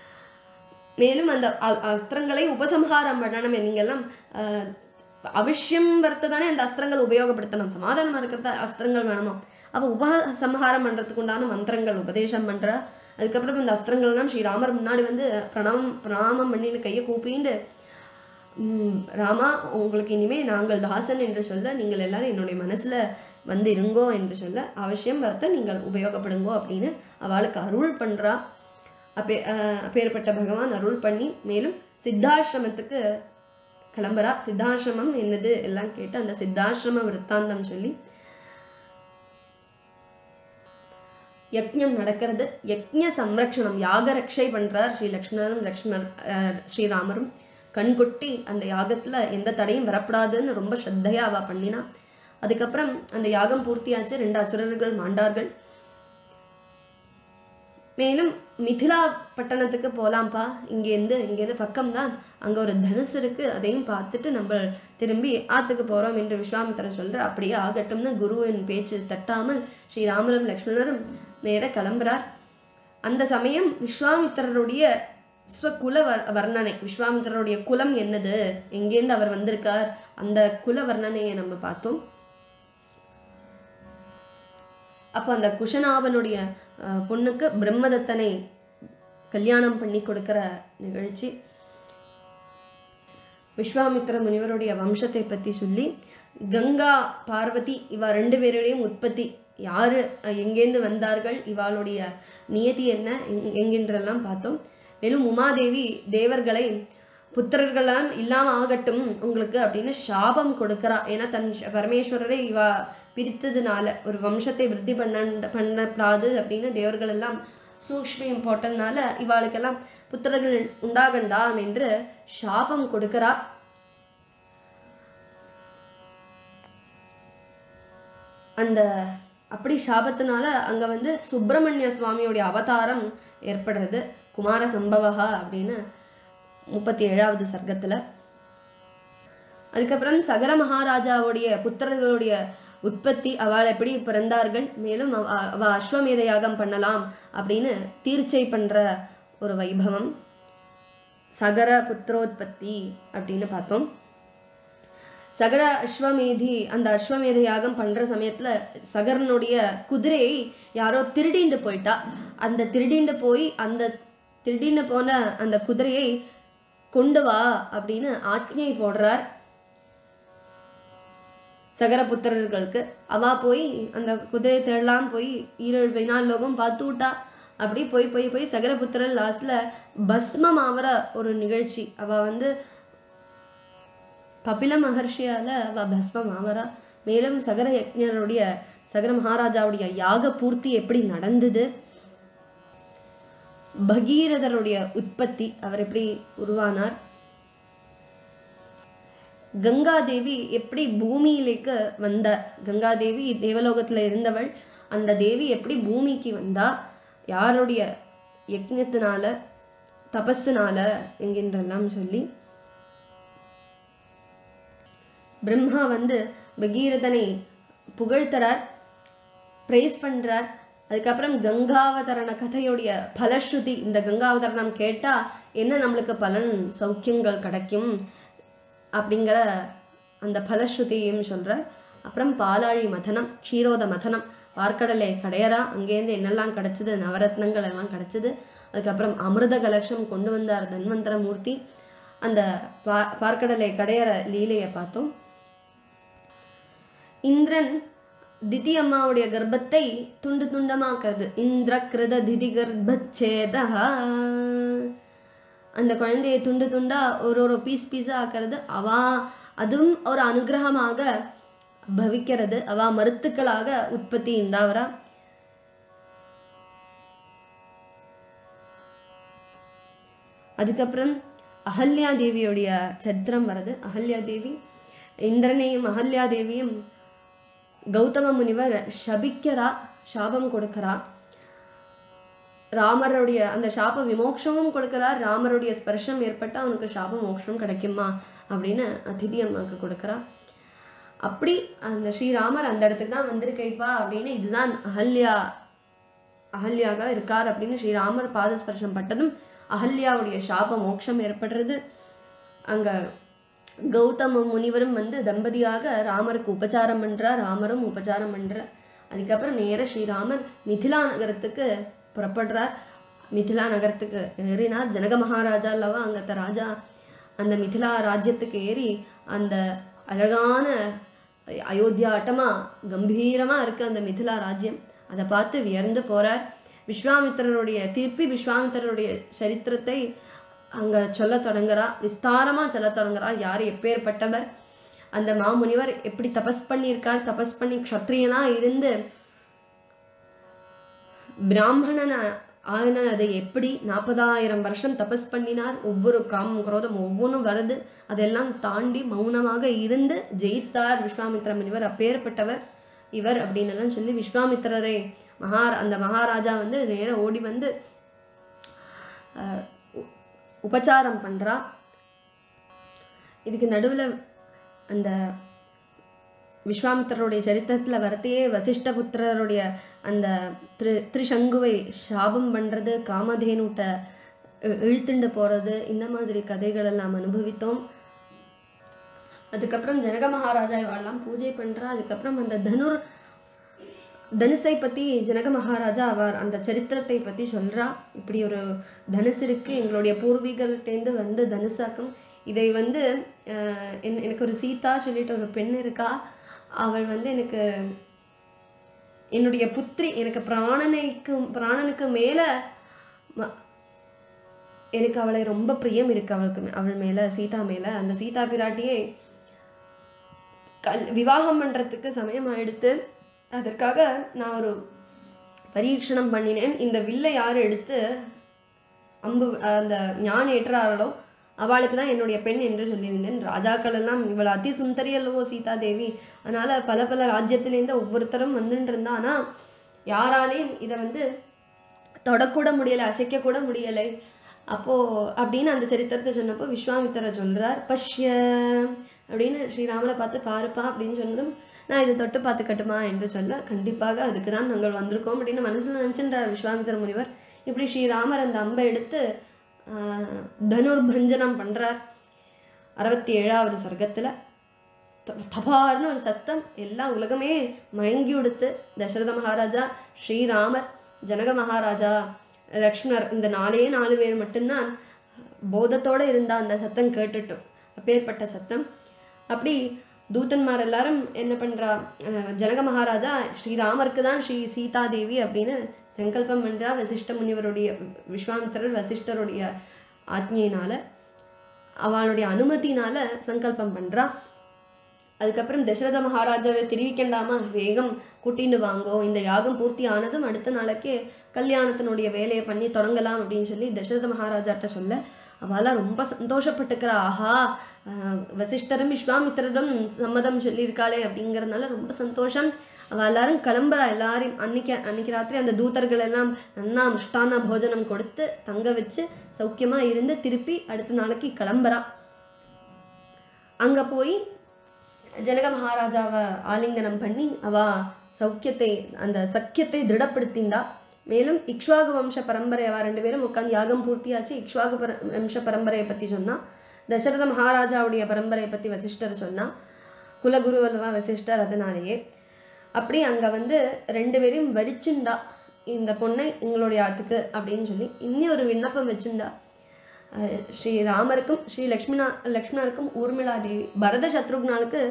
மேலும் அந்த அ- அஸ்திரங்களை உபசம்ஹாரம் பண்ணணும் நீங்கெல்லாம் ஆஹ், அவசியம் வரத்து அந்த அஸ்திரங்கள் உபயோகப்படுத்தணும் சமாதானமா இருக்கிறத அஸ்திரங்கள் வேணுமா அப்ப உபசம்ஹாரம் பண்றதுக்கு உண்டான மந்திரங்கள் உபதேசம் பண்றா அதுக்கப்புறம் இந்த அஸ்திரங்கள்லாம் ஸ்ரீராமர் முன்னாடி வந்து பிரணாமம் பிரணாமம் பண்ணின்னு கையை கூப்பிண்டு "ம், ராமா உங்களுக்கு இனிமே நாங்கள் தாசன் என்று சொல்ல நீங்கள் எல்லாரும் என்னுடைய மனசுல வந்து இருங்கோ என்று சொல்ல அவசியம் வரத்த நீங்கள் உபயோகப்படுங்கோ அப்படின்னு அவளுக்கு அருள் பண்றா அப்பே அஹ் அப்பேற்பட்ட பகவான் அருள் பண்ணி மேலும் சித்தாசிரமத்துக்கு கிளம்புறா சித்தாசிரமம் என்னது எல்லாம் கேட்டு அந்த சித்தாசிரம விருத்தாந்தம் சொல்லி யக்ஞம் நடக்கிறது யக்ஞ சம்ரக்ஷணம் யாக ரக்ஷை பண்றார் ஸ்ரீ லக்ஷ்மணரும் லக்ஷ்மணர் அஹ், ஸ்ரீராமரும் கண்கொட்டி அந்த யாகத்துல எந்த தடையும் வரப்படாதுன்னு ரொம்ப ஸ்ரத்தையா அவ பண்ணினா அதுக்கப்புறம் அந்த யாகம் பூர்த்தியாச்சு ரெண்டு அசுரர்கள் மாண்டார்கள் மேலும் மிதிலா பட்டணத்துக்கு போலாம்ப்பா இங்கேருந்து இங்கேருந்து பக்கம்தான் அங்க ஒரு தனுசு இருக்கு அதையும் பார்த்துட்டு நம்ம திரும்பி ஆத்துக்கு போறோம் என்று விஸ்வாமித்திரர் சொல்றார் அப்படியே ஆகட்டும்னு குருவின் பேச்சு தட்டாமல் ஸ்ரீராமரும் லக்ஷ்மணரும் நேர கிளம்புறார் அந்த சமயம் விஸ்வாமித்திரருடைய ஸ்வகுல வர் வர்ணனை விஸ்வாமித்திரருடைய குலம் என்னது எங்கேருந்து அவர் வந்திருக்கார் அந்த குல வர்ணனையை நம்ம பார்த்தோம் அப்போ அந்த குஷனாபனுடைய அஹ், பொண்ணுக்கு பிரம்மதத்தனை கல்யாணம் பண்ணி கொடுக்கிற நிகழ்ச்சி விஸ்வாமித்திர முனிவருடைய வம்சத்தை பத்தி சொல்லி கங்கா பார்வதி இவ ரெண்டு பேருடையும் உற்பத்தி யாரு அஹ், எங்கேருந்து வந்தார்கள் இவாளுடைய நியதி என்ன எங்- என்கின்றெல்லாம் பார்த்தோம் மேலும் உமாதேவி தேவர்களை புத்திரர்களாம் இல்லாம ஆகட்டும் உங்களுக்கு அப்படின்னு சாபம் கொடுக்கறா ஏன்னா தன் ஷ- பரமேஸ்வரரை இவா பிரித்ததுனால ஒரு வம்சத்தை விருத்தி பண்ண பண்ணப்படாது அப்படின்னு தேவர்கள் எல்லாம் சூக்ஷ்மியம் போட்டதுனால இவாளுக்கெல்லாம் புத்திரர்கள் உண்டாகண்டாம் என்று சாபம் கொடுக்கிறா அந்த அப்படி சாபத்தினால அங்க வந்து சுப்பிரமணிய சுவாமியோடைய அவதாரம் ஏற்படுறது குமார சம்பவகா அப்படின்னு முப்பத்தி ஏழாவது சர்க்கத்துல அதுக்கப்புறம் சகர மகாராஜாவுடைய புத்திரர்களுடைய உற்பத்தி அவள் எப்படி பிறந்தார்கள் மேலும் அவ அவ அஸ்வமேத யாகம் பண்ணலாம் அப்படின்னு தீர்ச்சை பண்ற ஒரு வைபவம் சகர புத்திரோத்பத்தி அப்படின்னு பார்த்தோம் சகர அஸ்வமேதி அந்த அஸ்வமேத யாகம் பண்ற சமயத்துல சகரனுடைய குதிரையை யாரோ திருடிண்டு போயிட்டா அந்த திருடிண்டு போய் அந்த திருடிண்டு போன அந்த குதிரையை கொண்டு வா அப்படின்னு ஆக்ஞை போடுறார் சகரபுத்திரர்களுக்கு அவ போய் அந்த குதிரையை தேடலாம் போய் ஈரேழு பதினாலு லோகம் பார்த்து விட்டா அப்படி போய் போய் போய் சகரபுத்திரர் லாஸ்ட்ல பஸ்மம் ஆவற ஒரு நிகழ்ச்சி அவ வந்து கபில மகர்ஷியால அவ பஸ்மம் ஆவறா மேலும் சகர யக்ஞருடைய சகர மகாராஜாவுடைய யாக பூர்த்தி எப்படி நடந்தது பகீரதருடைய உற்பத்தி அவர் எப்படி உருவானார் கங்காதேவி எப்படி பூமியிலேக்கு வந்தார் கங்காதேவி தேவலோகத்துல இருந்தவள் அந்த தேவி எப்படி பூமிக்கு வந்தா யாருடைய யக்ஞத்தினால தபஸுனால என்கின்றெல்லாம் சொல்லி பிரம்மா வந்து பகீரதனை புகழ்த்தறார் பிரைஸ் பண்றார் அதுக்கப்புறம் கங்காவதரண கதையுடைய பலஸ்ருதி இந்த கங்காவதரணம் கேட்டா என்ன நம்மளுக்கு பலன் சௌக்கியங்கள் கிடைக்கும் அப்படிங்கிற அந்த பலஸ்ருதியையும் சொல்றார் அப்புறம் பாலாழி மதனம் க்ஷீரோத மதனம் பார்க்கடலை கடையறா அங்கேருந்து என்னெல்லாம் கிடைச்சது நவரத்னங்கள் எல்லாம் கிடைச்சது அதுக்கப்புறம் அமிர்த கலக்ஷம் கொண்டு வந்தார் தன்வந்தர மூர்த்தி அந்த பா பார்க்கடலை கடையற லீலையை பார்த்தோம் இந்திரன் திதி அம்மாவுடைய கர்ப்பத்தை துண்டு துண்டமாக்குறது இந்திர கிருத திதி கர்ப்பச்சேதா அந்த குழந்தையை துண்டு துண்டா ஒரு ஒரு பீஸ் பீஸா ஆக்கிறது அவா அதுவும் ஒரு அனுகிரகமாக பவிக்கிறது அவா மருத்துக்களாக உற்பத்தி உண்டாவரா அதுக்கப்புறம் அகல்யா தேவியுடைய சரித்திரம் வருது அகல்யா தேவி இந்திரனையும் அகல்யா தேவியும் கௌதம முனிவர் சபிக்கிறா சாபம் கொடுக்கிறா ராமருடைய அந்த சாப விமோக்ஷமும் கொடுக்கிறார் ராமருடைய ஸ்பர்ஷம் ஏற்பட்டா அவனுக்கு சாப மோட்சம் கிடைக்குமா அப்படின்னு அதிதி அம்மாவுக்கு கொடுக்கிறா அப்படி அந்த ஸ்ரீராமர் அந்த இடத்துக்கு தான் வந்திருக்கைப்பா அப்படின்னு இதுதான் அகல்யா அகல்யாக இருக்கார் அப்படின்னு ஸ்ரீராமர் பாதஸ்பர்ஷம் பட்டதும் அகல்யாவுடைய சாப மோட்சம் ஏற்படுறது அங்க கௌதம முனிவரும் வந்து தம்பதியாக ராமருக்கு உபச்சாரம் பண்றார் ராமரும் உபச்சாரம் பண்றார் அதுக்கப்புறம் நேர ஸ்ரீராமர் மிதிலா நகரத்துக்கு புறப்படுறார் மிதிலா நகரத்துக்கு ஏறினார் ஜனக மகாராஜா அல்லவா அங்கத்த ராஜா அந்த மிதிலா ராஜ்யத்துக்கு ஏறி அந்த அழகான அயோத்தியாட்டமா கம்பீரமா இருக்கு அந்த மிதிலா ராஜ்யம் அதை பார்த்து வியர்ந்து போறார் விஸ்வாமித்திரருடைய திருப்பி விஸ்வாமித்திரருடைய சரித்திரத்தை அங்க சொல்ல தொடங்குறா விஸ்தாரமா சொல்ல தொடங்குறா யார் எப்பேற்பட்டவர் அந்த மாமுனிவர் எப்படி தபஸ் பண்ணியிருக்கார் தபஸ் பண்ணி க்ஷத்ரியனா இருந்து பிராமணன ஆன அதை எப்படி நாற்பதாயிரம் வருஷம் தபஸ் பண்ணினார் ஒவ்வொரு காமம் குரோதம் ஒவ்வொன்றும் வருது அதெல்லாம் தாண்டி மௌனமாக இருந்து ஜெயித்தார் விஸ்வாமித்ர முனிவர் அப்பேற்பட்டவர் இவர் அப்படின்னு எல்லாம் சொல்லி விஸ்வாமித்திரரை மகா அந்த மகாராஜா வந்து நேரா ஓடி வந்து ஆஹ், உ- உபச்சாரம் பண்றா இதுக்கு நடுவுல அந்த விஸ்வாமித்திரருடைய சரித்திரத்துல வரத்தையே வசிஷ்ட புத்திரருடைய அந்த திரு திரிசங்குவை சாபம் பண்றது காமதேனுட்ட இ- இழுத்துண்டு போறது இந்த மாதிரி கதைகள் எல்லாம் அனுபவித்தோம் அதுக்கப்புறம் ஜனக மகாராஜா இவாள்லாம் பூஜை பண்றா அதுக்கப்புறம் அந்த தனுர் தனுசை பத்தி ஜனக மகாராஜா அவர் அந்த சரித்திரத்தை பத்தி சொல்றா இப்படி ஒரு தனுசு இருக்கு எங்களுடைய பூர்வீகர்கிட்டேருந்து வந்து தனுசாக்கும் இதை வந்து அஹ், என்- எனக்கு ஒரு சீதா சொல்லிட்டு ஒரு பெண் இருக்கா அவள் வந்து எனக்கு என்னுடைய புத்திரி எனக்கு பிராணனைக்கு பிராணனுக்கு மேல ம- எனக்கு அவளை ரொம்ப பிரியம் இருக்கு அவளுக்கு மே- அவள் மேல சீதா மேல அந்த சீதா பிராட்டியை கல் விவாகம் பண்றதுக்கு சமயம் ஆயிடுத்து அதற்காக நான் ஒரு பரீட்சணம் பண்ணினேன் இந்த வில்லை யார் எடுத்து அம்பு அந்த ஞான் ஏற்றார்களோ அவளுக்கு தான் என்னுடைய பெண் என்று சொல்லியிருந்தேன் ராஜாக்கள் எல்லாம் இவள் அதி சுந்தரி அல்லவோ சீதா தேவி அதனால பல பல ராஜ்யத்திலேருந்து ஒவ்வொருத்தரும் வந்துட்டு இருந்தா ஆனா யாராலையும் இதை வந்து தொடக்கூட முடியலை அசைக்க கூட முடியலை அப்போ அப்படின்னு அந்த சரித்திரத்தை சொன்னப்போ விஸ்வாமித்திரர் சொல்றார் பஷ்ய அப்படின்னு ஸ்ரீராமரை பார்த்து பாருப்பா அப்படின்னு சொன்னதும் நான் இதை தொட்டு பார்த்துக்கட்டுமா என்று சொல்ல கண்டிப்பாக அதுக்கு தான் நாங்கள் வந்திருக்கோம் அப்படின்னு மனசுல நினைச்சுன்றார் விஸ்வாமித்திர முனிவர் இப்படி ஸ்ரீராமர் அந்த அம்பை எடுத்து ஆஹ், தனுர்பஞ்சனம் பண்றார் அறுபத்தி ஏழாவது சர்க்கத்துல த- தபார்னு ஒரு சத்தம் எல்லா உலகமே மயங்கி உடுத்து தசரத மகாராஜா ஸ்ரீராமர் ஜனக மகாராஜா லக்ஷ்மணர் இந்த நாலே நாலு பேர் மட்டும்தான் போதத்தோட இருந்தா அந்த சத்தம் கேட்டுட்டோம் அப்பேற்பட்ட சத்தம் அப்படி தூதன்மார் எல்லாரும் என்ன பண்றா அஹ் ஜனக மகாராஜா ஸ்ரீராமருக்கு தான் ஸ்ரீ சீதா தேவி அப்படின்னு சங்கல்பம் பண்றா வசிஷ்ட முனிவருடைய விஸ்வாமித்திரர் வசிஷ்டருடைய ஆజ్ఞையினால அவளுடைய அனுமதினால சங்கல்பம் பண்றா அதுக்கப்புறம் தசரத மகாராஜாவை தெரிவிக்கண்டாமா வேகம் கூட்டின்னு வாங்கோ இந்த யாகம் பூர்த்தி ஆனதும் அடுத்த நாளைக்கே கல்யாணத்தினுடைய வேலையை பண்ணி தொடங்கலாம் அப்படின்னு சொல்லி தசரத மகாராஜாட்ட சொல்ல அவெல்லாம் ரொம்ப சந்தோஷப்பட்டுக்கிறா ஆஹா ஆஹ் வசிஷ்டரும் விஸ்வாமித்திரரும் சம்மதம் சொல்லியிருக்காளே அப்படிங்கறதுனால ரொம்ப சந்தோஷம் அவ எல்லாரும் கிளம்புறா எல்லாரையும் அன்னைக்கு அன்னைக்கு ராத்திரி அந்த தூதர்கள் எல்லாம் நன்னா மிஷ்டான போஜனம் கொடுத்து தங்க வச்சு சௌக்கியமா இருந்து திருப்பி அடுத்த நாளைக்கு கிளம்புறா அங்க போய் ஜனக மகாராஜாவை ஆலிங்கனம் பண்ணி அவ சௌக்கியத்தை அந்த சக்கியத்தை திருடப்படுத்திண்டா மேலும் இக்ஷ்வாகு வம்ச பரம்பரை அவ ரெண்டு பேரும் உட்காந்து யாகம் பூர்த்தியாச்சு இக்ஷ்வாகு பர வம்ச பரம்பரையை பத்தி சொன்னா தசரத மகாராஜாவுடைய பரம்பரையை பத்தி வசிஷ்டர் சொன்னா குலகுரு அல்லவா வசிஷ்டர் அதனாலேயே அப்படி அங்க வந்து ரெண்டு பேரையும் வரிச்சுண்டா இந்த பொண்ணை எங்களுடைய ஆத்துக்கு அப்படின்னு சொல்லி இன்னி ஒரு விண்ணப்பம் வச்சுண்டா அஹ் ஸ்ரீ ராமருக்கும் ஸ்ரீ லக்ஷ்மணா லக்ஷ்மணருக்கும் ஊர்மிளா தேவி பரத சத்ருக்னாளுக்கு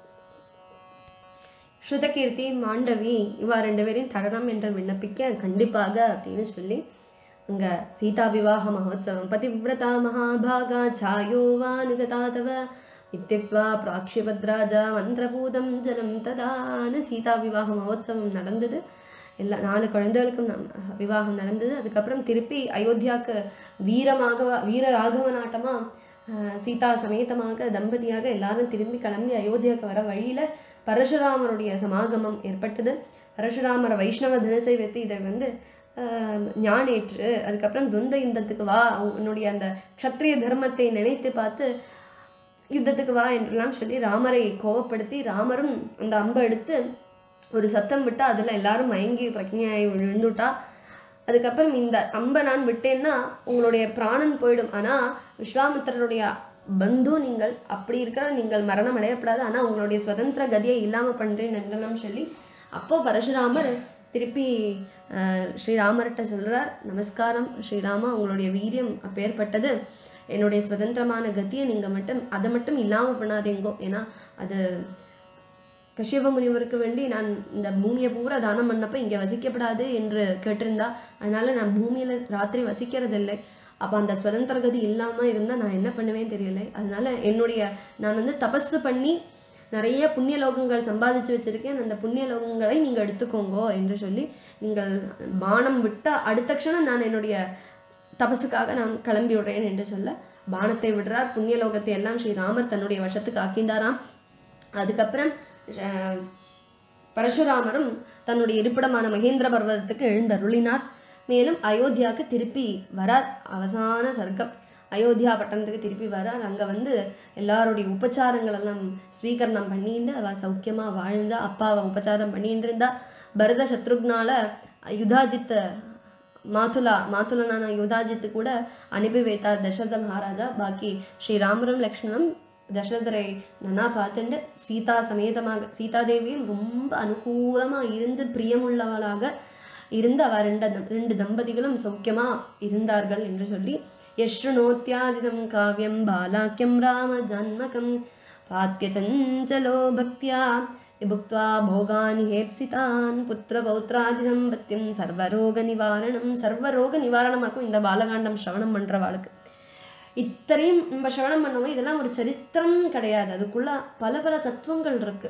ஸ்ருதகீர்த்தி மாண்டவி இவா ரெண்டு பேரையும் தரலாம் என்று விண்ணப்பிக்க கண்டிப்பாக அப்படின்னு சொல்லி அங்க சீதா விவாக மகோத்சவம் பதிவிரதா மகாபாகா சாயோவானுகதா தவ இத்தியுக்த்வா பிராக்ஷிபத்ராஜா மந்திரபூதம் ஜலம் ததான சீதா விவாக மகோத்சவம் நடந்தது எல்லா நாலு குழந்தைகளுக்கும் நம் விவாகம் நடந்தது அதுக்கப்புறம் திருப்பி அயோத்தியாவுக்கு வீரமாக வீர ராகவ நாட்டமா ஆஹ், சீதா சமேதமாக தம்பதியாக எல்லாரும் திரும்பி கிளம்பி அயோத்தியாவுக்கு வர வழியில பரசுராமருடைய சமாகமம் ஏற்பட்டது பரசுராமர் வைஷ்ணவ தனுசை வைத்து இதை வந்து ஆஹ், ஞானேற்று அதுக்கப்புறம் துந்த யுத்தத்துக்கு வா உன்னுடைய அந்த க்ஷத்ரிய தர்மத்தை நினைத்து பார்த்து யுத்தத்துக்கு வா என்றெல்லாம் சொல்லி ராமரை கோவப்படுத்தி ராமரும் அந்த அம்பை எடுத்து ஒரு சத்தம் விட்டா அதுல எல்லாரும் மயங்கி பிரக்ஞையாகி விழுந்துட்டா அதுக்கப்புறம் இந்த அம்பை நான் விட்டேன்னா உங்களுடைய பிராணன் போயிடும் ஆனா விஸ்வாமித்திரருடைய பந்து நீங்கள் அப்படி இருக்கிற நீங்கள் மரணம் அடையப்படாது ஆனா உங்களுடைய சுதந்திர கதியை இல்லாம பண்றேன் என்றெல்லாம் சொல்லி அப்போ பரசுராமர் திருப்பி ஆஹ், ஸ்ரீராமர்கிட்ட சொல்றார் நமஸ்காரம் ஸ்ரீராமா உங்களுடைய வீரியம் அப்பேற்பட்டது என்னுடைய சுதந்திரமான கத்தியை நீங்க மட்டும் அதை மட்டும் இல்லாம பண்ணாதீங்கோ ஏன்னா அது கஷ்யப முனிவருக்கு வேண்டி நான் இந்த பூமியை பூரா தானம் பண்ணப்ப இங்க வசிக்கப்படாது என்று கேட்டிருந்தா அதனால நான் பூமியில ராத்திரி வசிக்கிறதில்லை அப்ப அந்த சுதந்திர கதி இல்லாம இருந்தா நான் என்ன பண்ணுவேன் தெரியலை அதனால என்னுடைய நான் வந்து தபசு பண்ணி நிறைய புண்ணிய லோகங்கள் சம்பாதிச்சு வச்சிருக்கேன் அந்த புண்ணிய லோகங்களை நீங்க எடுத்துக்கோங்கோ என்று சொல்லி நீங்கள் பானம் விட்டா அடுத்த க்ஷணம் நான் என்னுடைய தபசுக்காக நான் கிளம்பி விடுறேன் என்று சொல்ல பானத்தை விடுறார் புண்ணிய லோகத்தை எல்லாம் ஸ்ரீராமர் தன்னுடைய வசத்துக்கு ஆக்கிண்டாராம் அதுக்கப்புறம் அஹ், பரசுராமரும் தன்னுடைய இருப்பிடமான மகேந்திர பர்வதத்துக்கு எழுந்தருளினார் மேலும் அயோத்தியாவுக்கு திருப்பி வரார் அவசான சர்க்கம் அயோத்தியா பட்டணத்துக்கு திருப்பி வரார் அங்கே வந்து எல்லாருடைய உபச்சாரங்கள் எல்லாம் ஸ்வீகரணம் பண்ணிட்டு அவ சௌக்கியமா வாழ்ந்தா அப்பாவை உபச்சாரம் பண்ணிட்டு இருந்தா பரத சத்ருக்னால யுதாஜித்த மாதுலா மாதுலனான யுதாஜித்து கூட அனுப்பி வைத்தார் தசரத மகாராஜா பாக்கி ஸ்ரீராமரும் லக்ஷ்மணனும் தசரதரை நன்னா பார்த்துண்டு சீதா சமேதமாக சீதாதேவியும் ரொம்ப அனுகூலமா இருந்து பிரியமுள்ளவளாக இருந்து அவ ரெண்டு தம்- ரெண்டு தம்பதிகளும் சௌக்கியமா இருந்தார்கள் என்று சொல்லி யஷ்ருணோத்யாதிதம் காவியம் பாலாக்கியம் ராம ஜான்மகம் பாத்தியச்சஞ்சலோ பக்தியா விபுக்த்வா போகானி ஹேப்சிதான் புத்திர பௌத்ராதி சம்பத்தியம் சர்வரோக நிவாரணம் சர்வரோக நிவாரணமாக்கும் இந்த பாலகாண்டம் சிரவணம் பண்றவாளுக்கு இத்தனையும் நம்ம சிரவணம் பண்ணோம் இதெல்லாம் ஒரு சரித்திரம் கிடையாது அதுக்குள்ள பல பல தத்துவங்கள் இருக்கு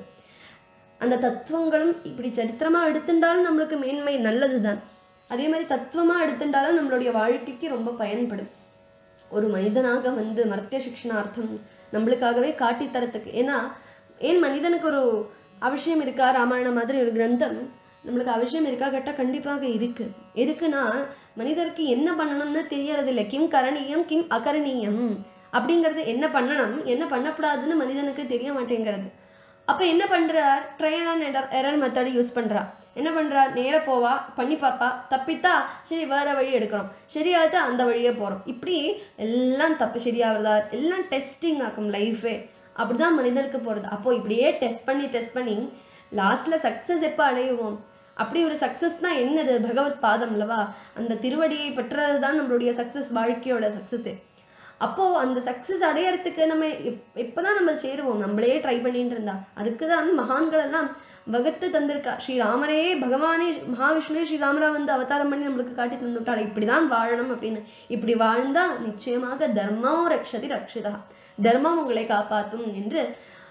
அந்த தத்துவங்களும் இப்படி சரித்திரமா எடுத்துட்டாலும் நம்மளுக்கு மேன்மை நல்லதுதான் அதே மாதிரி தத்துவமா எடுத்துட்டாலும் நம்மளுடைய வாழ்க்கைக்கு ரொம்ப பயன்படும் ஒரு மனிதனாக வந்து மர்த்திய சிக்ஷனார்த்தம் நம்மளுக்காகவே காட்டி தரத்துக்கு ஏன்னா ஏன் மனிதனுக்கு ஒரு அவசியம் இருக்கா ராமாயணம் மாதிரி ஒரு கிரந்தம் நம்மளுக்கு அவசியம் இருக்கா கேட்டால் கண்டிப்பாக இருக்கு எதுக்குன்னா மனிதருக்கு என்ன பண்ணணும்னு தெரியறது இல்லை கிம் கரணீயம் கிம் அகரணீயம் அப்படிங்கிறது என்ன பண்ணணும் என்ன பண்ணக்கூடாதுன்னு மனிதனுக்கு தெரிய மாட்டேங்கிறது அப்ப என்ன பண்றார் trial and error error method use பண்றா என்ன பண்றா நேரா போவா பண்ணி பாப்பா தப்பித்தா சரி வேற வழி எடுக்கிறோம் சரியாச்சா அந்த வழியே போறோம் இப்படி எல்லாம் தப்பு சரியாகிறதா எல்லாம் டெஸ்டிங் ஆக்கும் லைஃபே அப்படிதான் மனிதனுக்கு போறது அப்போ இப்படியே டெஸ்ட் பண்ணி டெஸ்ட் பண்ணி லாஸ்ட்ல சக்சஸ் எப்போ அடையுவோம் அப்படி ஒரு சக்சஸ் தான் என்னது பகவத் பாதம் அல்லவா அந்த திருவடியை பெற்றது தான் நம்மளுடைய சக்சஸ் வாழ்க்கையோட சக்சஸே அப்போ அந்த சக்சஸ் அடையறதுக்கு நம்ம எப்- எப்பதான் நம்ம சேருவோம் நம்மளே ட்ரை பண்ணிட்டு இருந்தா அதுக்கு தான் மகான்கள் எல்லாம் வகுத்து தந்திருக்கா ஸ்ரீராமரே பகவானே மகாவிஷ்ணுவே ஸ்ரீராமரா வந்து அவதாரம் பண்ணி நம்மளுக்கு காட்டி தந்துட்டாள் இப்படிதான் வாழணும் அப்படின்னு இப்படி வாழ்ந்தா நிச்சயமாக தர்மோ ரக்ஷதி ரக்ஷிதா தர்மம் உங்களை காப்பாத்தும் என்று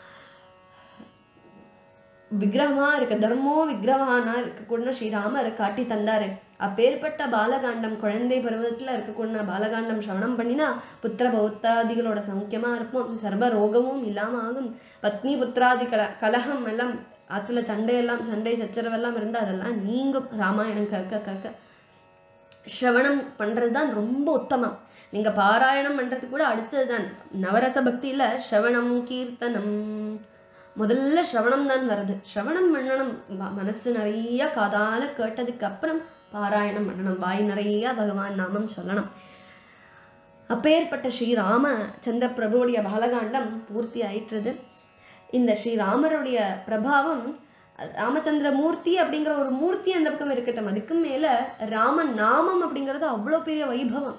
விக்கிரகமா இருக்க தர்மோ விக்கிரகானா இருக்கக்கூடிய ஸ்ரீராமர் காட்டி தந்தாரு அப்பேற்பட்ட பாலகாண்டம் குழந்தை பருவத்துல இருக்கக்கூடிய பாலகாண்டம் சிரவணம் பண்ணினா புத்திர பௌத்தாதிகளோட சௌக்கியமா இருப்போம் சர்வ ரோகமும் இல்லாம ஆகும் பத்னி புத்திராதி கல கலகம் எல்லாம் ஆத்துல சண்டையெல்லாம் சண்டை சச்சரவெல்லாம் இருந்தா அதெல்லாம் நீங்கும் ராமாயணம் கேட்க கேட்க ஸ்ரவணம் பண்றதுதான் ரொம்ப உத்தமம் நீங்க பாராயணம் பண்றது கூட அடுத்ததுதான் நவரச பக்தியில ஸ்ரவணம் கீர்த்தனம் முதல்ல ஸ்ரவணம் தான் வருது ஸ்ரவணம் பண்ணணும் ம- மனசு நிறைய காதால கேட்டதுக்கு அப்புறம் பாராயணம் பண்ணணும் வாய் நிறைய பகவான் நாமம் சொல்லணும் அப்பேற்பட்ட ஸ்ரீராம சந்திர பிரபுவுடைய பாலகாண்டம் பூர்த்தி ஆயிற்றுது இந்த ஸ்ரீராமருடைய பிரபாவம் ராமச்சந்திர மூர்த்தி அப்படிங்கிற ஒரு மூர்த்தி அந்த பக்கம் இருக்கட்டும் அதுக்கும் மேல ராம நாமம் அப்படிங்கிறது அவ்வளவு பெரிய வைபவம்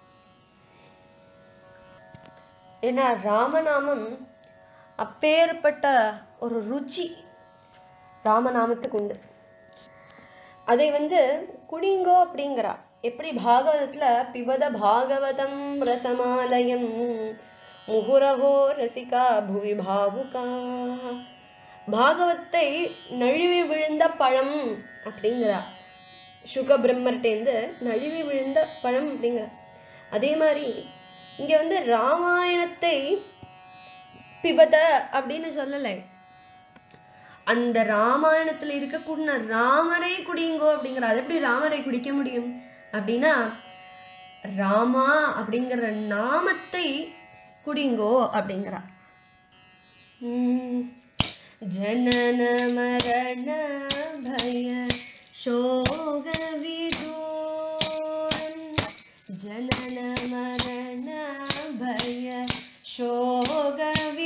ஏன்னா ராமநாமம் அப்பேற்பட்ட ஒரு ருச்சி ராமநாமத்துக்கு உண்டு அதை வந்து குடிங்கோ அப்படிங்கிறா எப்படி பாகவதத்துல பிபத பாகவதம் ரசமாலயம் முகுரகோ ரசிகா புவி பாவுகா பாகவத்தை நழுவி விழுந்த பழம் அப்படிங்கிறா சுக பிரம்மர்டேந்து நழுவி விழுந்த பழம் அப்படிங்கிறா அதே மாதிரி இங்க வந்து ராமாயணத்தை பிபத அப்படின்னு சொல்லலை அந்த ராமாயணத்துல இருக்கக்கூடிய ராமரை குடிங்கோ அப்படிங்கிற அது எப்படி ராமரை குடிக்க முடியும் அப்படின்னா ராமா அப்படிங்கிற நாமத்தை குடிங்கோ அப்படிங்கிறா உம் ஜனன மரண பய சோக விதூரம் ஜனன மரண பய शोग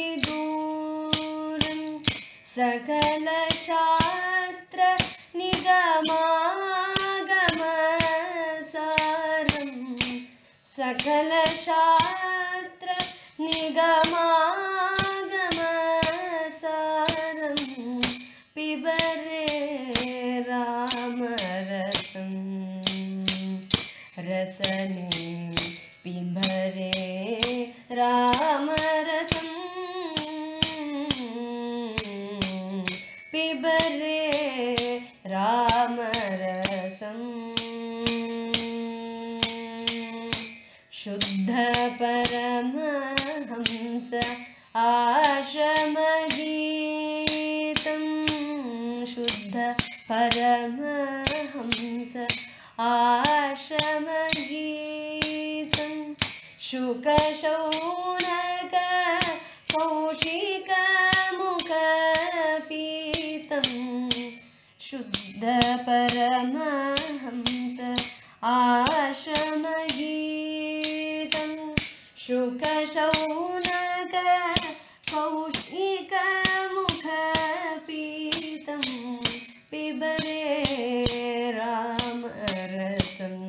विदूरं सकल शास्त्र निगमागमसारं सकल शास्त्र निगमागमसारं पिबरे रामरसम् रसने पिबरे रामरसम् पिबरे रामरसम् शुद्ध परमहंस आश्रमगीतं शुद्ध आश्रमगीतं शुकशौनक कौशिकमुखपीतं शुद्धपरमहंस आश्रमगीतं शुकशौनक कौशिकमुखपीतं पिबरे रामरसम्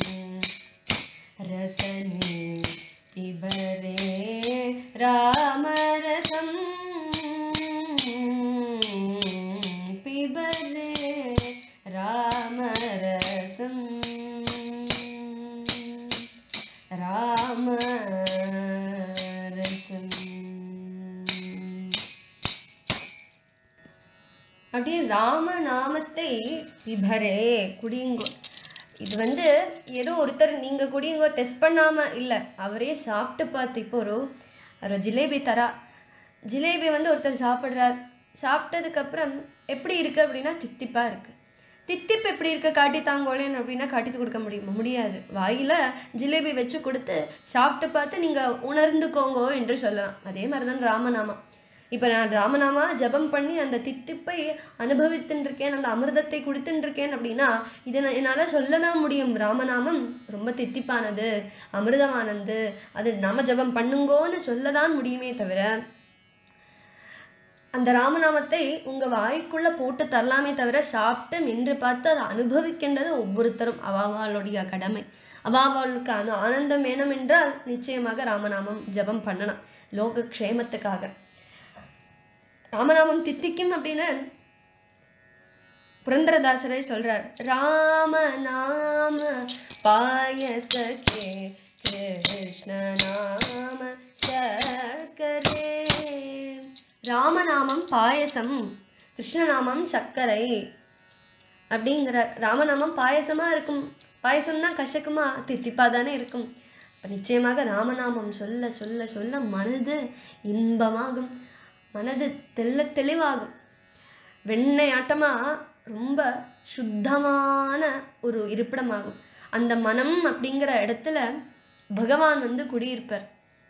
रसने पिबरे रामरसं पिबरे रामरसं रामरसम् அப்படியே ராம நாமத்தை விபரே குடியுங்கோ இது வந்து ஏதோ ஒருத்தர் நீங்க குடியுங்கோ டெஸ்ட் பண்ணாம இல்ல அவரே சாப்பிட்டு பார்த்து இப்போ ஒரு ஒரு ஜிலேபி தரா ஜிலேபி வந்து ஒருத்தர் சாப்பிடுறார் சாப்பிட்டதுக்கு அப்புறம் எப்படி இருக்கு அப்படின்னா தித்திப்பா இருக்கு தித்திப்பு எப்படி இருக்கு காட்டி தாங்கோலேன்னு அப்படின்னா காட்டி கொடுக்க முடியுமா முடியாது வாயில ஜிலேபி வச்சு கொடுத்து சாப்பிட்டு பார்த்து நீங்க உணர்ந்துக்கோங்கோ என்று சொல்லலாம் அதே மாதிரிதான் ராமநாமம் இப்ப நான் ராமநாமா ஜெபம் பண்ணி அந்த தித்திப்பை அனுபவித்துட்டு இருக்கேன் அந்த அமிர்தத்தை குடித்துட்டு இருக்கேன் அப்படின்னா இதை நான் என்னால சொல்லதான் முடியும் ராமநாமம் ரொம்ப தித்திப்பானது அமிர்தமானது அது நாம ஜெபம் பண்ணுங்கோன்னு சொல்லதான் முடியுமே தவிர அந்த ராமநாமத்தை உங்க வாய்க்குள்ள போட்டு தரலாமே தவிர சாப்பிட்டு மென்று பார்த்து அதை அனுபவிக்கின்றது ஒவ்வொருத்தரும் அவாவாளுடைய கடமை அவாவாளுக்கு அனு ஆனந்தம் வேணும் என்றால் நிச்சயமாக ராமநாமம் ஜெபம் பண்ணணும் லோக க்ஷேமத்துக்காக ராமநாமம் தித்திக்கும் அப்படின்னு புரந்தரதாசரே சொல்றார் ராம நாம பாயசகே கிருஷ்ண நாம சக்கரே ராமநாமம் பாயசம் கிருஷ்ணநாமம் சர்க்கரை அப்படிங்கிறார் ராமநாமம் பாயசமா இருக்கும் பாயசம்னா கசக்குமா தித்திப்பா தானே இருக்கும் அப்ப நிச்சயமாக ராமநாமம் சொல்ல சொல்ல சொல்ல மனது இன்பமாகும் மனது தெள்ள தெளிவாகும் வெண்ணெய் ஆட்டமா ரொம்ப சுத்தமான ஒரு இருப்பிடமாகும் அந்த மனம் அப்படிங்கிற இடத்துல பகவான் வந்து குடியிருப்பார்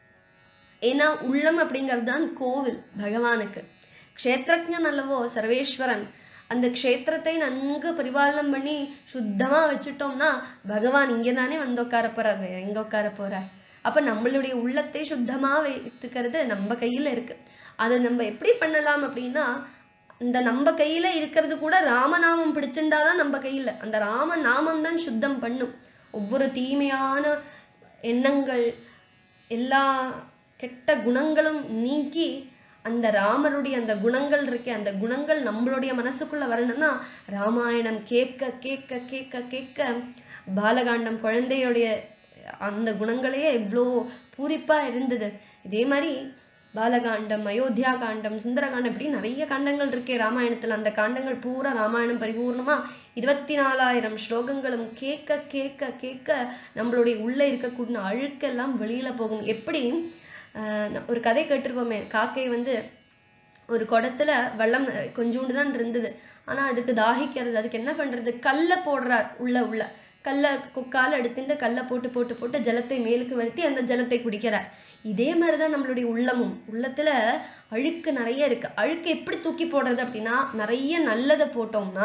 ஏன்னா உள்ளம் அப்படிங்கிறது தான் கோவில் பகவானுக்கு க்ஷேத்திரஜன் அல்லவோ சர்வேஸ்வரன் அந்த க்ஷேத்திரத்தை நன்கு பரிபாலனம் பண்ணி சுத்தமா வச்சுட்டோம்னா பகவான் இங்கே தானே வந்து உட்கார போறார் வேற எங்க உட்கார போறார் அப்ப நம்மளுடைய உள்ளத்தை சுத்தமா வைத்துக்கிறது நம்ம கையில இருக்கு அதை நம்ம எப்படி பண்ணலாம் அப்படின்னா இந்த நம்ம கையில இருக்கிறது கூட ராமநாமம் பிடிச்சிருந்தாதான் நம்ம கையில அந்த ராம நாமம் தான் சுத்தம் பண்ணும் ஒவ்வொரு தீமையான எண்ணங்கள் எல்லா கெட்ட குணங்களும் நீக்கி அந்த ராமருடைய அந்த குணங்கள் இருக்கே அந்த குணங்கள் நம்மளுடைய மனசுக்குள்ள வரணும்னா ராமாயணம் கேட்க கேட்க கேட்க கேட்க பாலகாண்டம் குழந்தையுடைய அந்த குணங்களே இவ்வளோ பூரிப்பா இருந்தது இதே மாதிரி பாலகாண்டம் அயோத்தியா காண்டம் சுந்தரகாண்டம் இப்படி நிறைய காண்டங்கள் இருக்கே ராமாயணத்துல அந்த காண்டங்கள் பூரா ராமாயணம் பரிபூர்ணமா இருபத்தி நாலாயிரம் ஸ்லோகங்களும் கேட்க கேட்க கேட்க நம்மளுடைய உள்ள இருக்கக்கூடிய அழுக்கெல்லாம் வெளியில போகும் எப்படி ஆஹ் ந- ஒரு கதை கேட்டிருப்போமே காக்கை வந்து ஒரு குடத்துல வெள்ளம் கொஞ்சோண்டு தான் இருந்தது ஆனா அதுக்கு தாகிக்கிறது அதுக்கு என்ன பண்றது கல்லை போடுறார் உள்ள உள்ள கல்லை கொக்கால எடுத்துட்டு கல்லை போட்டு போட்டு போட்டு ஜலத்தை மேலுக்கு வருத்தி அந்த ஜலத்தை குடிக்கிறார் இதே மாதிரிதான் நம்மளுடைய உள்ளமும் உள்ளத்துல அழுக்கு நிறைய இருக்கு அழுக்கு எப்படி தூக்கி போடுறது அப்படின்னா நிறைய நல்லதை போட்டோம்னா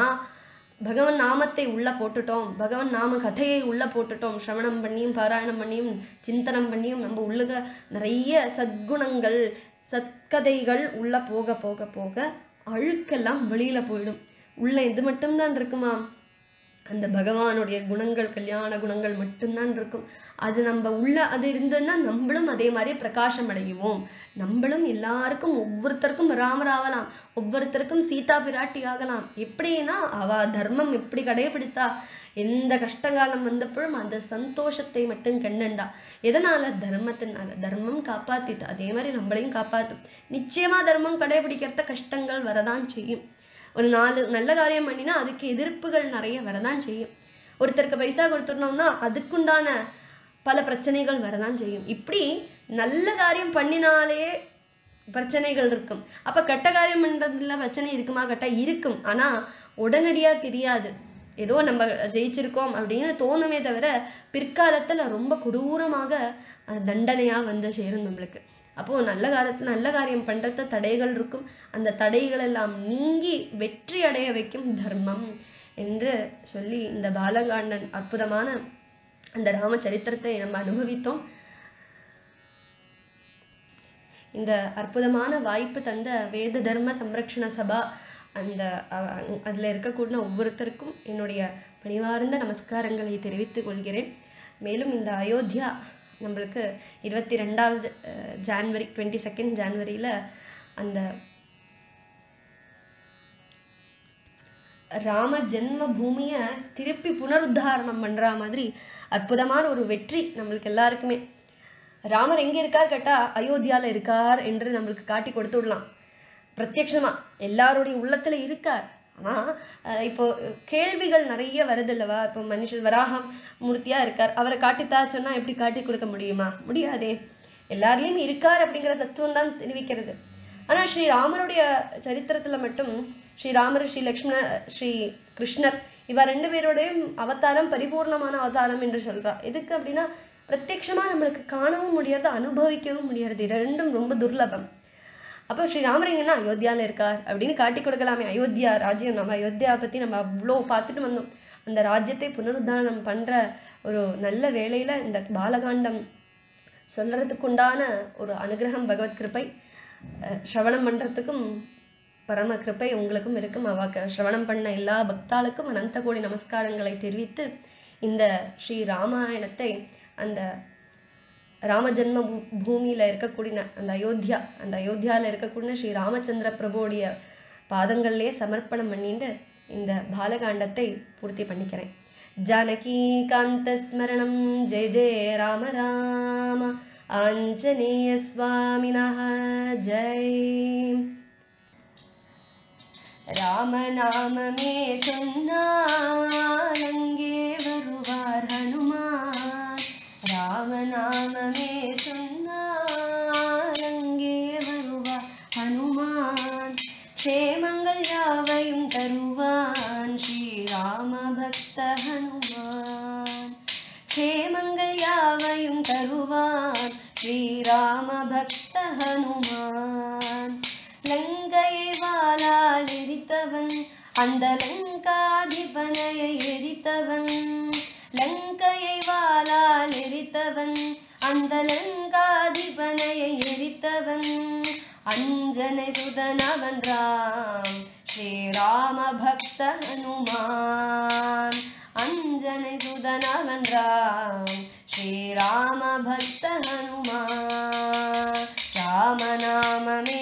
பகவன் நாமத்தை உள்ள போட்டுட்டோம் பகவன் நாம கதையை உள்ள போட்டுட்டோம் சிரவணம் பண்ணியும் பாராயணம் பண்ணியும் சிந்தனம் பண்ணியும் நம்ம உள்ளுக நிறைய சத்குணங்கள் சத்கதைகள் உள்ள போக போக போக அழுக்கெல்லாம் வெளியில போயிடும் உள்ள இது மட்டும்தான் இருக்குமா அந்த பகவானுடைய குணங்கள் கல்யாண குணங்கள் மட்டும்தான் இருக்கும் அது நம்ம உள்ள அது இருந்ததுன்னா நம்மளும் அதே மாதிரி பிரகாசம் அடையுவோம் நம்மளும் எல்லாருக்கும் ஒவ்வொருத்தருக்கும் ராமர் ஆகலாம் ஒவ்வொருத்தருக்கும் சீதா பிராட்டி ஆகலாம் எப்படின்னா அவ தர்மம் எப்படி கடைபிடித்தா எந்த கஷ்டகாலம் வந்தப்பழும் அந்த சந்தோஷத்தை மட்டும் கண்டண்டா எதனால தர்மத்தினால தர்மம் காப்பாத்தித்து அதே மாதிரி நம்மளையும் காப்பாத்தும் நிச்சயமா தர்மம் கடைபிடிக்கிறத கஷ்டங்கள் வரதான் செய்யும் ஒரு நாலு நல்ல காரியம் பண்ணினா அதுக்கு எதிர்ப்புகள் நிறைய வரதான் செய்யும் ஒருத்தருக்கு பைசா கொடுத்துடணும்னா அதுக்குண்டான பல பிரச்சனைகள் வரதான் செய்யும் இப்படி நல்ல காரியம் பண்ணினாலே பிரச்சனைகள் இருக்கும் அப்ப கெட்ட காரியம் பண்றதுல பிரச்சனை இருக்குமா கெட்டா இருக்கும் ஆனா உடனடியா தெரியாது ஏதோ நம்ம ஜெயிச்சிருக்கோம் அப்படின்னு தோணுமே தவிர பிற்காலத்துல ரொம்ப கொடூரமாக அஹ், தண்டனையா வந்து சேரும் நம்மளுக்கு அப்போ நல்ல காலத்துல நல்ல காரியம் பண்றத தடைகள் இருக்கும் அந்த தடைகள் எல்லாம் நீங்கி வெற்றி அடைய வைக்கும் தர்மம் என்று சொல்லி இந்த பாலகாண்டன் அற்புதமான அந்த ராமச்சரித்திரத்தை நம்ம அனுபவித்தோம் இந்த அற்புதமான வாய்ப்பு தந்த வேத தர்ம சம்ரக்ஷண சபா அந்த அஹ், அதுல இருக்கக்கூடிய ஒவ்வொருத்தருக்கும் என்னுடைய பணிவார்ந்த நமஸ்காரங்களை தெரிவித்துக் கொள்கிறேன் மேலும் இந்த அயோத்தியா நம்மளுக்கு இருபத்தி ரெண்டாவது ஜான்வரி டுவெண்ட்டி செகண்ட் ஜான்வரியில் அந்த ராம ஜென்ம பூமிய திருப்பி புனருத்தாரணம் பண்ற மாதிரி அற்புதமான ஒரு வெற்றி நம்மளுக்கு எல்லாருக்குமே ராமர் எங்க இருக்கார் கேட்டா அயோத்தியால இருக்கார் என்று நம்மளுக்கு காட்டி கொடுத்து விடலாம் பிரத்யக்ஷமா எல்லாருடைய உள்ளத்துல இருக்கார் ஆனா அஹ் இப்போ கேள்விகள் நிறைய வருது இல்லவா இப்போ மனுஷன் வராகம் மூர்த்தியா இருக்கார் அவரை காட்டித்தா சொன்னா எப்படி காட்டி கொடுக்க முடியுமா முடியாதே எல்லார்லயும் இருக்கார் அப்படிங்கிற தத்துவம் தான் தெரிவிக்கிறது ஆனா ஸ்ரீ ராமருடைய சரித்திரத்துல மட்டும் ஸ்ரீ ராமர் ஸ்ரீ லக்ஷ்மண ஸ்ரீ கிருஷ்ணர் இவ ரெண்டு பேரோடையும் அவதாரம் பரிபூர்ணமான அவதாரம் என்று சொல்றா எதுக்கு அப்படின்னா பிரத்யக்ஷமா நம்மளுக்கு காணவும் முடியாது அனுபவிக்கவும் முடியாது இது ரெண்டும் ரொம்ப துர்லபம் அப்போ ஸ்ரீராமர் எங்கன்னா அயோத்தியால இருக்கார் அப்படின்னு காட்டி கொடுக்கலாமே அயோத்தியா ராஜ்யம் நம்ம அயோத்தியா பத்தி நம்ம அவ்வளோ பார்த்துட்டு வந்தோம் அந்த ராஜ்யத்தை புனருத்தாரணம் பண்ற ஒரு நல்ல வேளையில இந்த பாலகாண்டம் சொல்றதுக்குண்டான ஒரு அனுகிரகம் பகவத் கிருபை அஹ் சிரவணம் பண்றதுக்கும் பரம கிருபை உங்களுக்கும் இருக்கும் அவாக்க சிரவணம் பண்ண எல்லா பக்தாளுக்கும் அனந்த கோடி நமஸ்காரங்களை தெரிவித்து இந்த ஸ்ரீ ராமாயணத்தை அந்த ராமஜன்ம பூ பூமியில இருக்கக்கூடிய அந்த அயோத்தியா அந்த அயோத்தியால இருக்கக்கூடிய ஸ்ரீ ராமச்சந்திர பிரபுடைய பாதங்கள்லயே சமர்ப்பணம் பண்ணிட்டு இந்த பாலகாண்டத்தை பூர்த்தி பண்ணிக்கிறேன் ஜானகி காந்த ஸ்மரணம் ஜெய ஜெய ராம ராம ஆஞ்சநேய சுவாமினः ஜெய் ராமநாமமே சொன்னாலங்கே வருவார் ஹனுமான் ராமநாமமே சொன்னாலங்கே வருவார் ஹனுமான் க்ஷேமங்கள் யாவையும் தருவான் ஸ்ரீராம பக்த ஹனுமான் க்ஷேமங்கள் யாவையும் தருவான் ஸ்ரீராம பக்த ஹனுமான் லங்கையை வாளால் எரித்தவன் அந்த லங்காதிபனையை எரித்தவன் லங்கையை வாளால் எரித்தவன் அந்த லங்காதிபனையை எரித்தவன் அஞ்சனை சுதனவன் ராம் ஸ்ரீராம பக்த ஹனுமான் அஞ்சனை சுதனவன் ராம் ஸ்ரீராம பக்த ஹனுமான் ராமநாமமே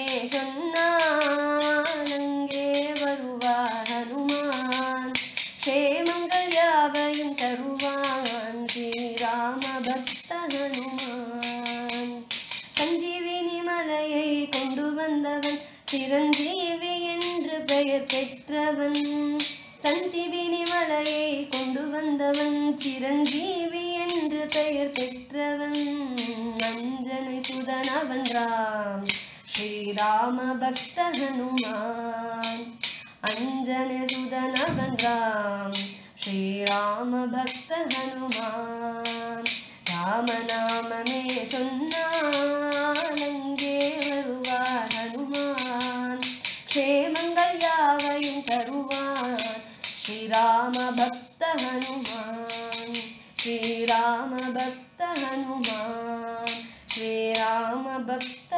சொன்னாலங்கே வருவார் ஹனுமான் க்ஷேமங்கள் யாவையும் தருவான் ஸ்ரீராம பக்த ஹனுமான் சஞ்சீவினி மலையை கொண்டு வந்தவன் சிரஞ்சீவி என்று பெயர் பெற்றவன் சஞ்சீவினி மலையை கொண்டு வந்தவன் சிரஞ்சீவி என்று பெயர் பெற்றவன் அஞ்சனை சுதனவன் ராம் ஸ்ரீராம பக்த ஹனுமான் அஞ்சனை சுதனவன் ராம் ஸ்ரீராம பக்த ஹனுமான் ராமநாமமே சொன்னாலங்கே வருவார் ஹனுமான் க்ஷேமங்கள் யாவையும் தருவான் ஸ்ரீராம பக்த ஹனுமான் ஸ்ரீராம பக்த ஹனுமான் ஸ்ரீராம பக்த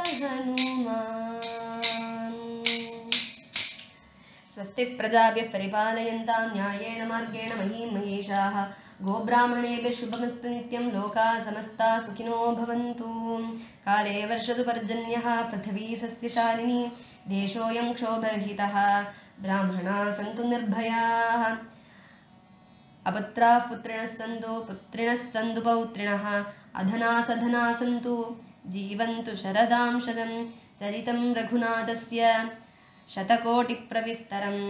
ஹனுமான் स्वस्ति प्रजाभ्यः परिपालयन्तां न्यायेण मार्गेण महीं महेशाः गोब्राह्मणेभ्यः शुभमस्तु नित्यं लोकाः समस्ता सुखिनो भवन्तु काले वर्षतु पर्जन्यः पृथिवी सस्यशालिनी देशोऽयं क्षोभरहितः ब्राह्मणाः सन्तु निर्भयाः अपत्राः पुत्रिणः सन्तु पुत्रिणः सन्तु पौत्रिणः अधना सधना सन्तु जीवन्तु शरदां शतं चरितं रघुनाथस्य शतकोटिप्रविस्तरम्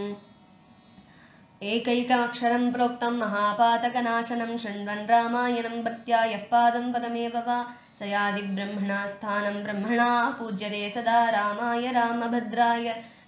एकैकमक्षरं प्रोक्तं महापातकनाशनं शृण्वन् रामायणं भक्त्या यः पादं पदमेव वा स यादि ब्रह्मणा स्थानं ब्रह्मणा पूज्यते सदा रामाय रामभद्राय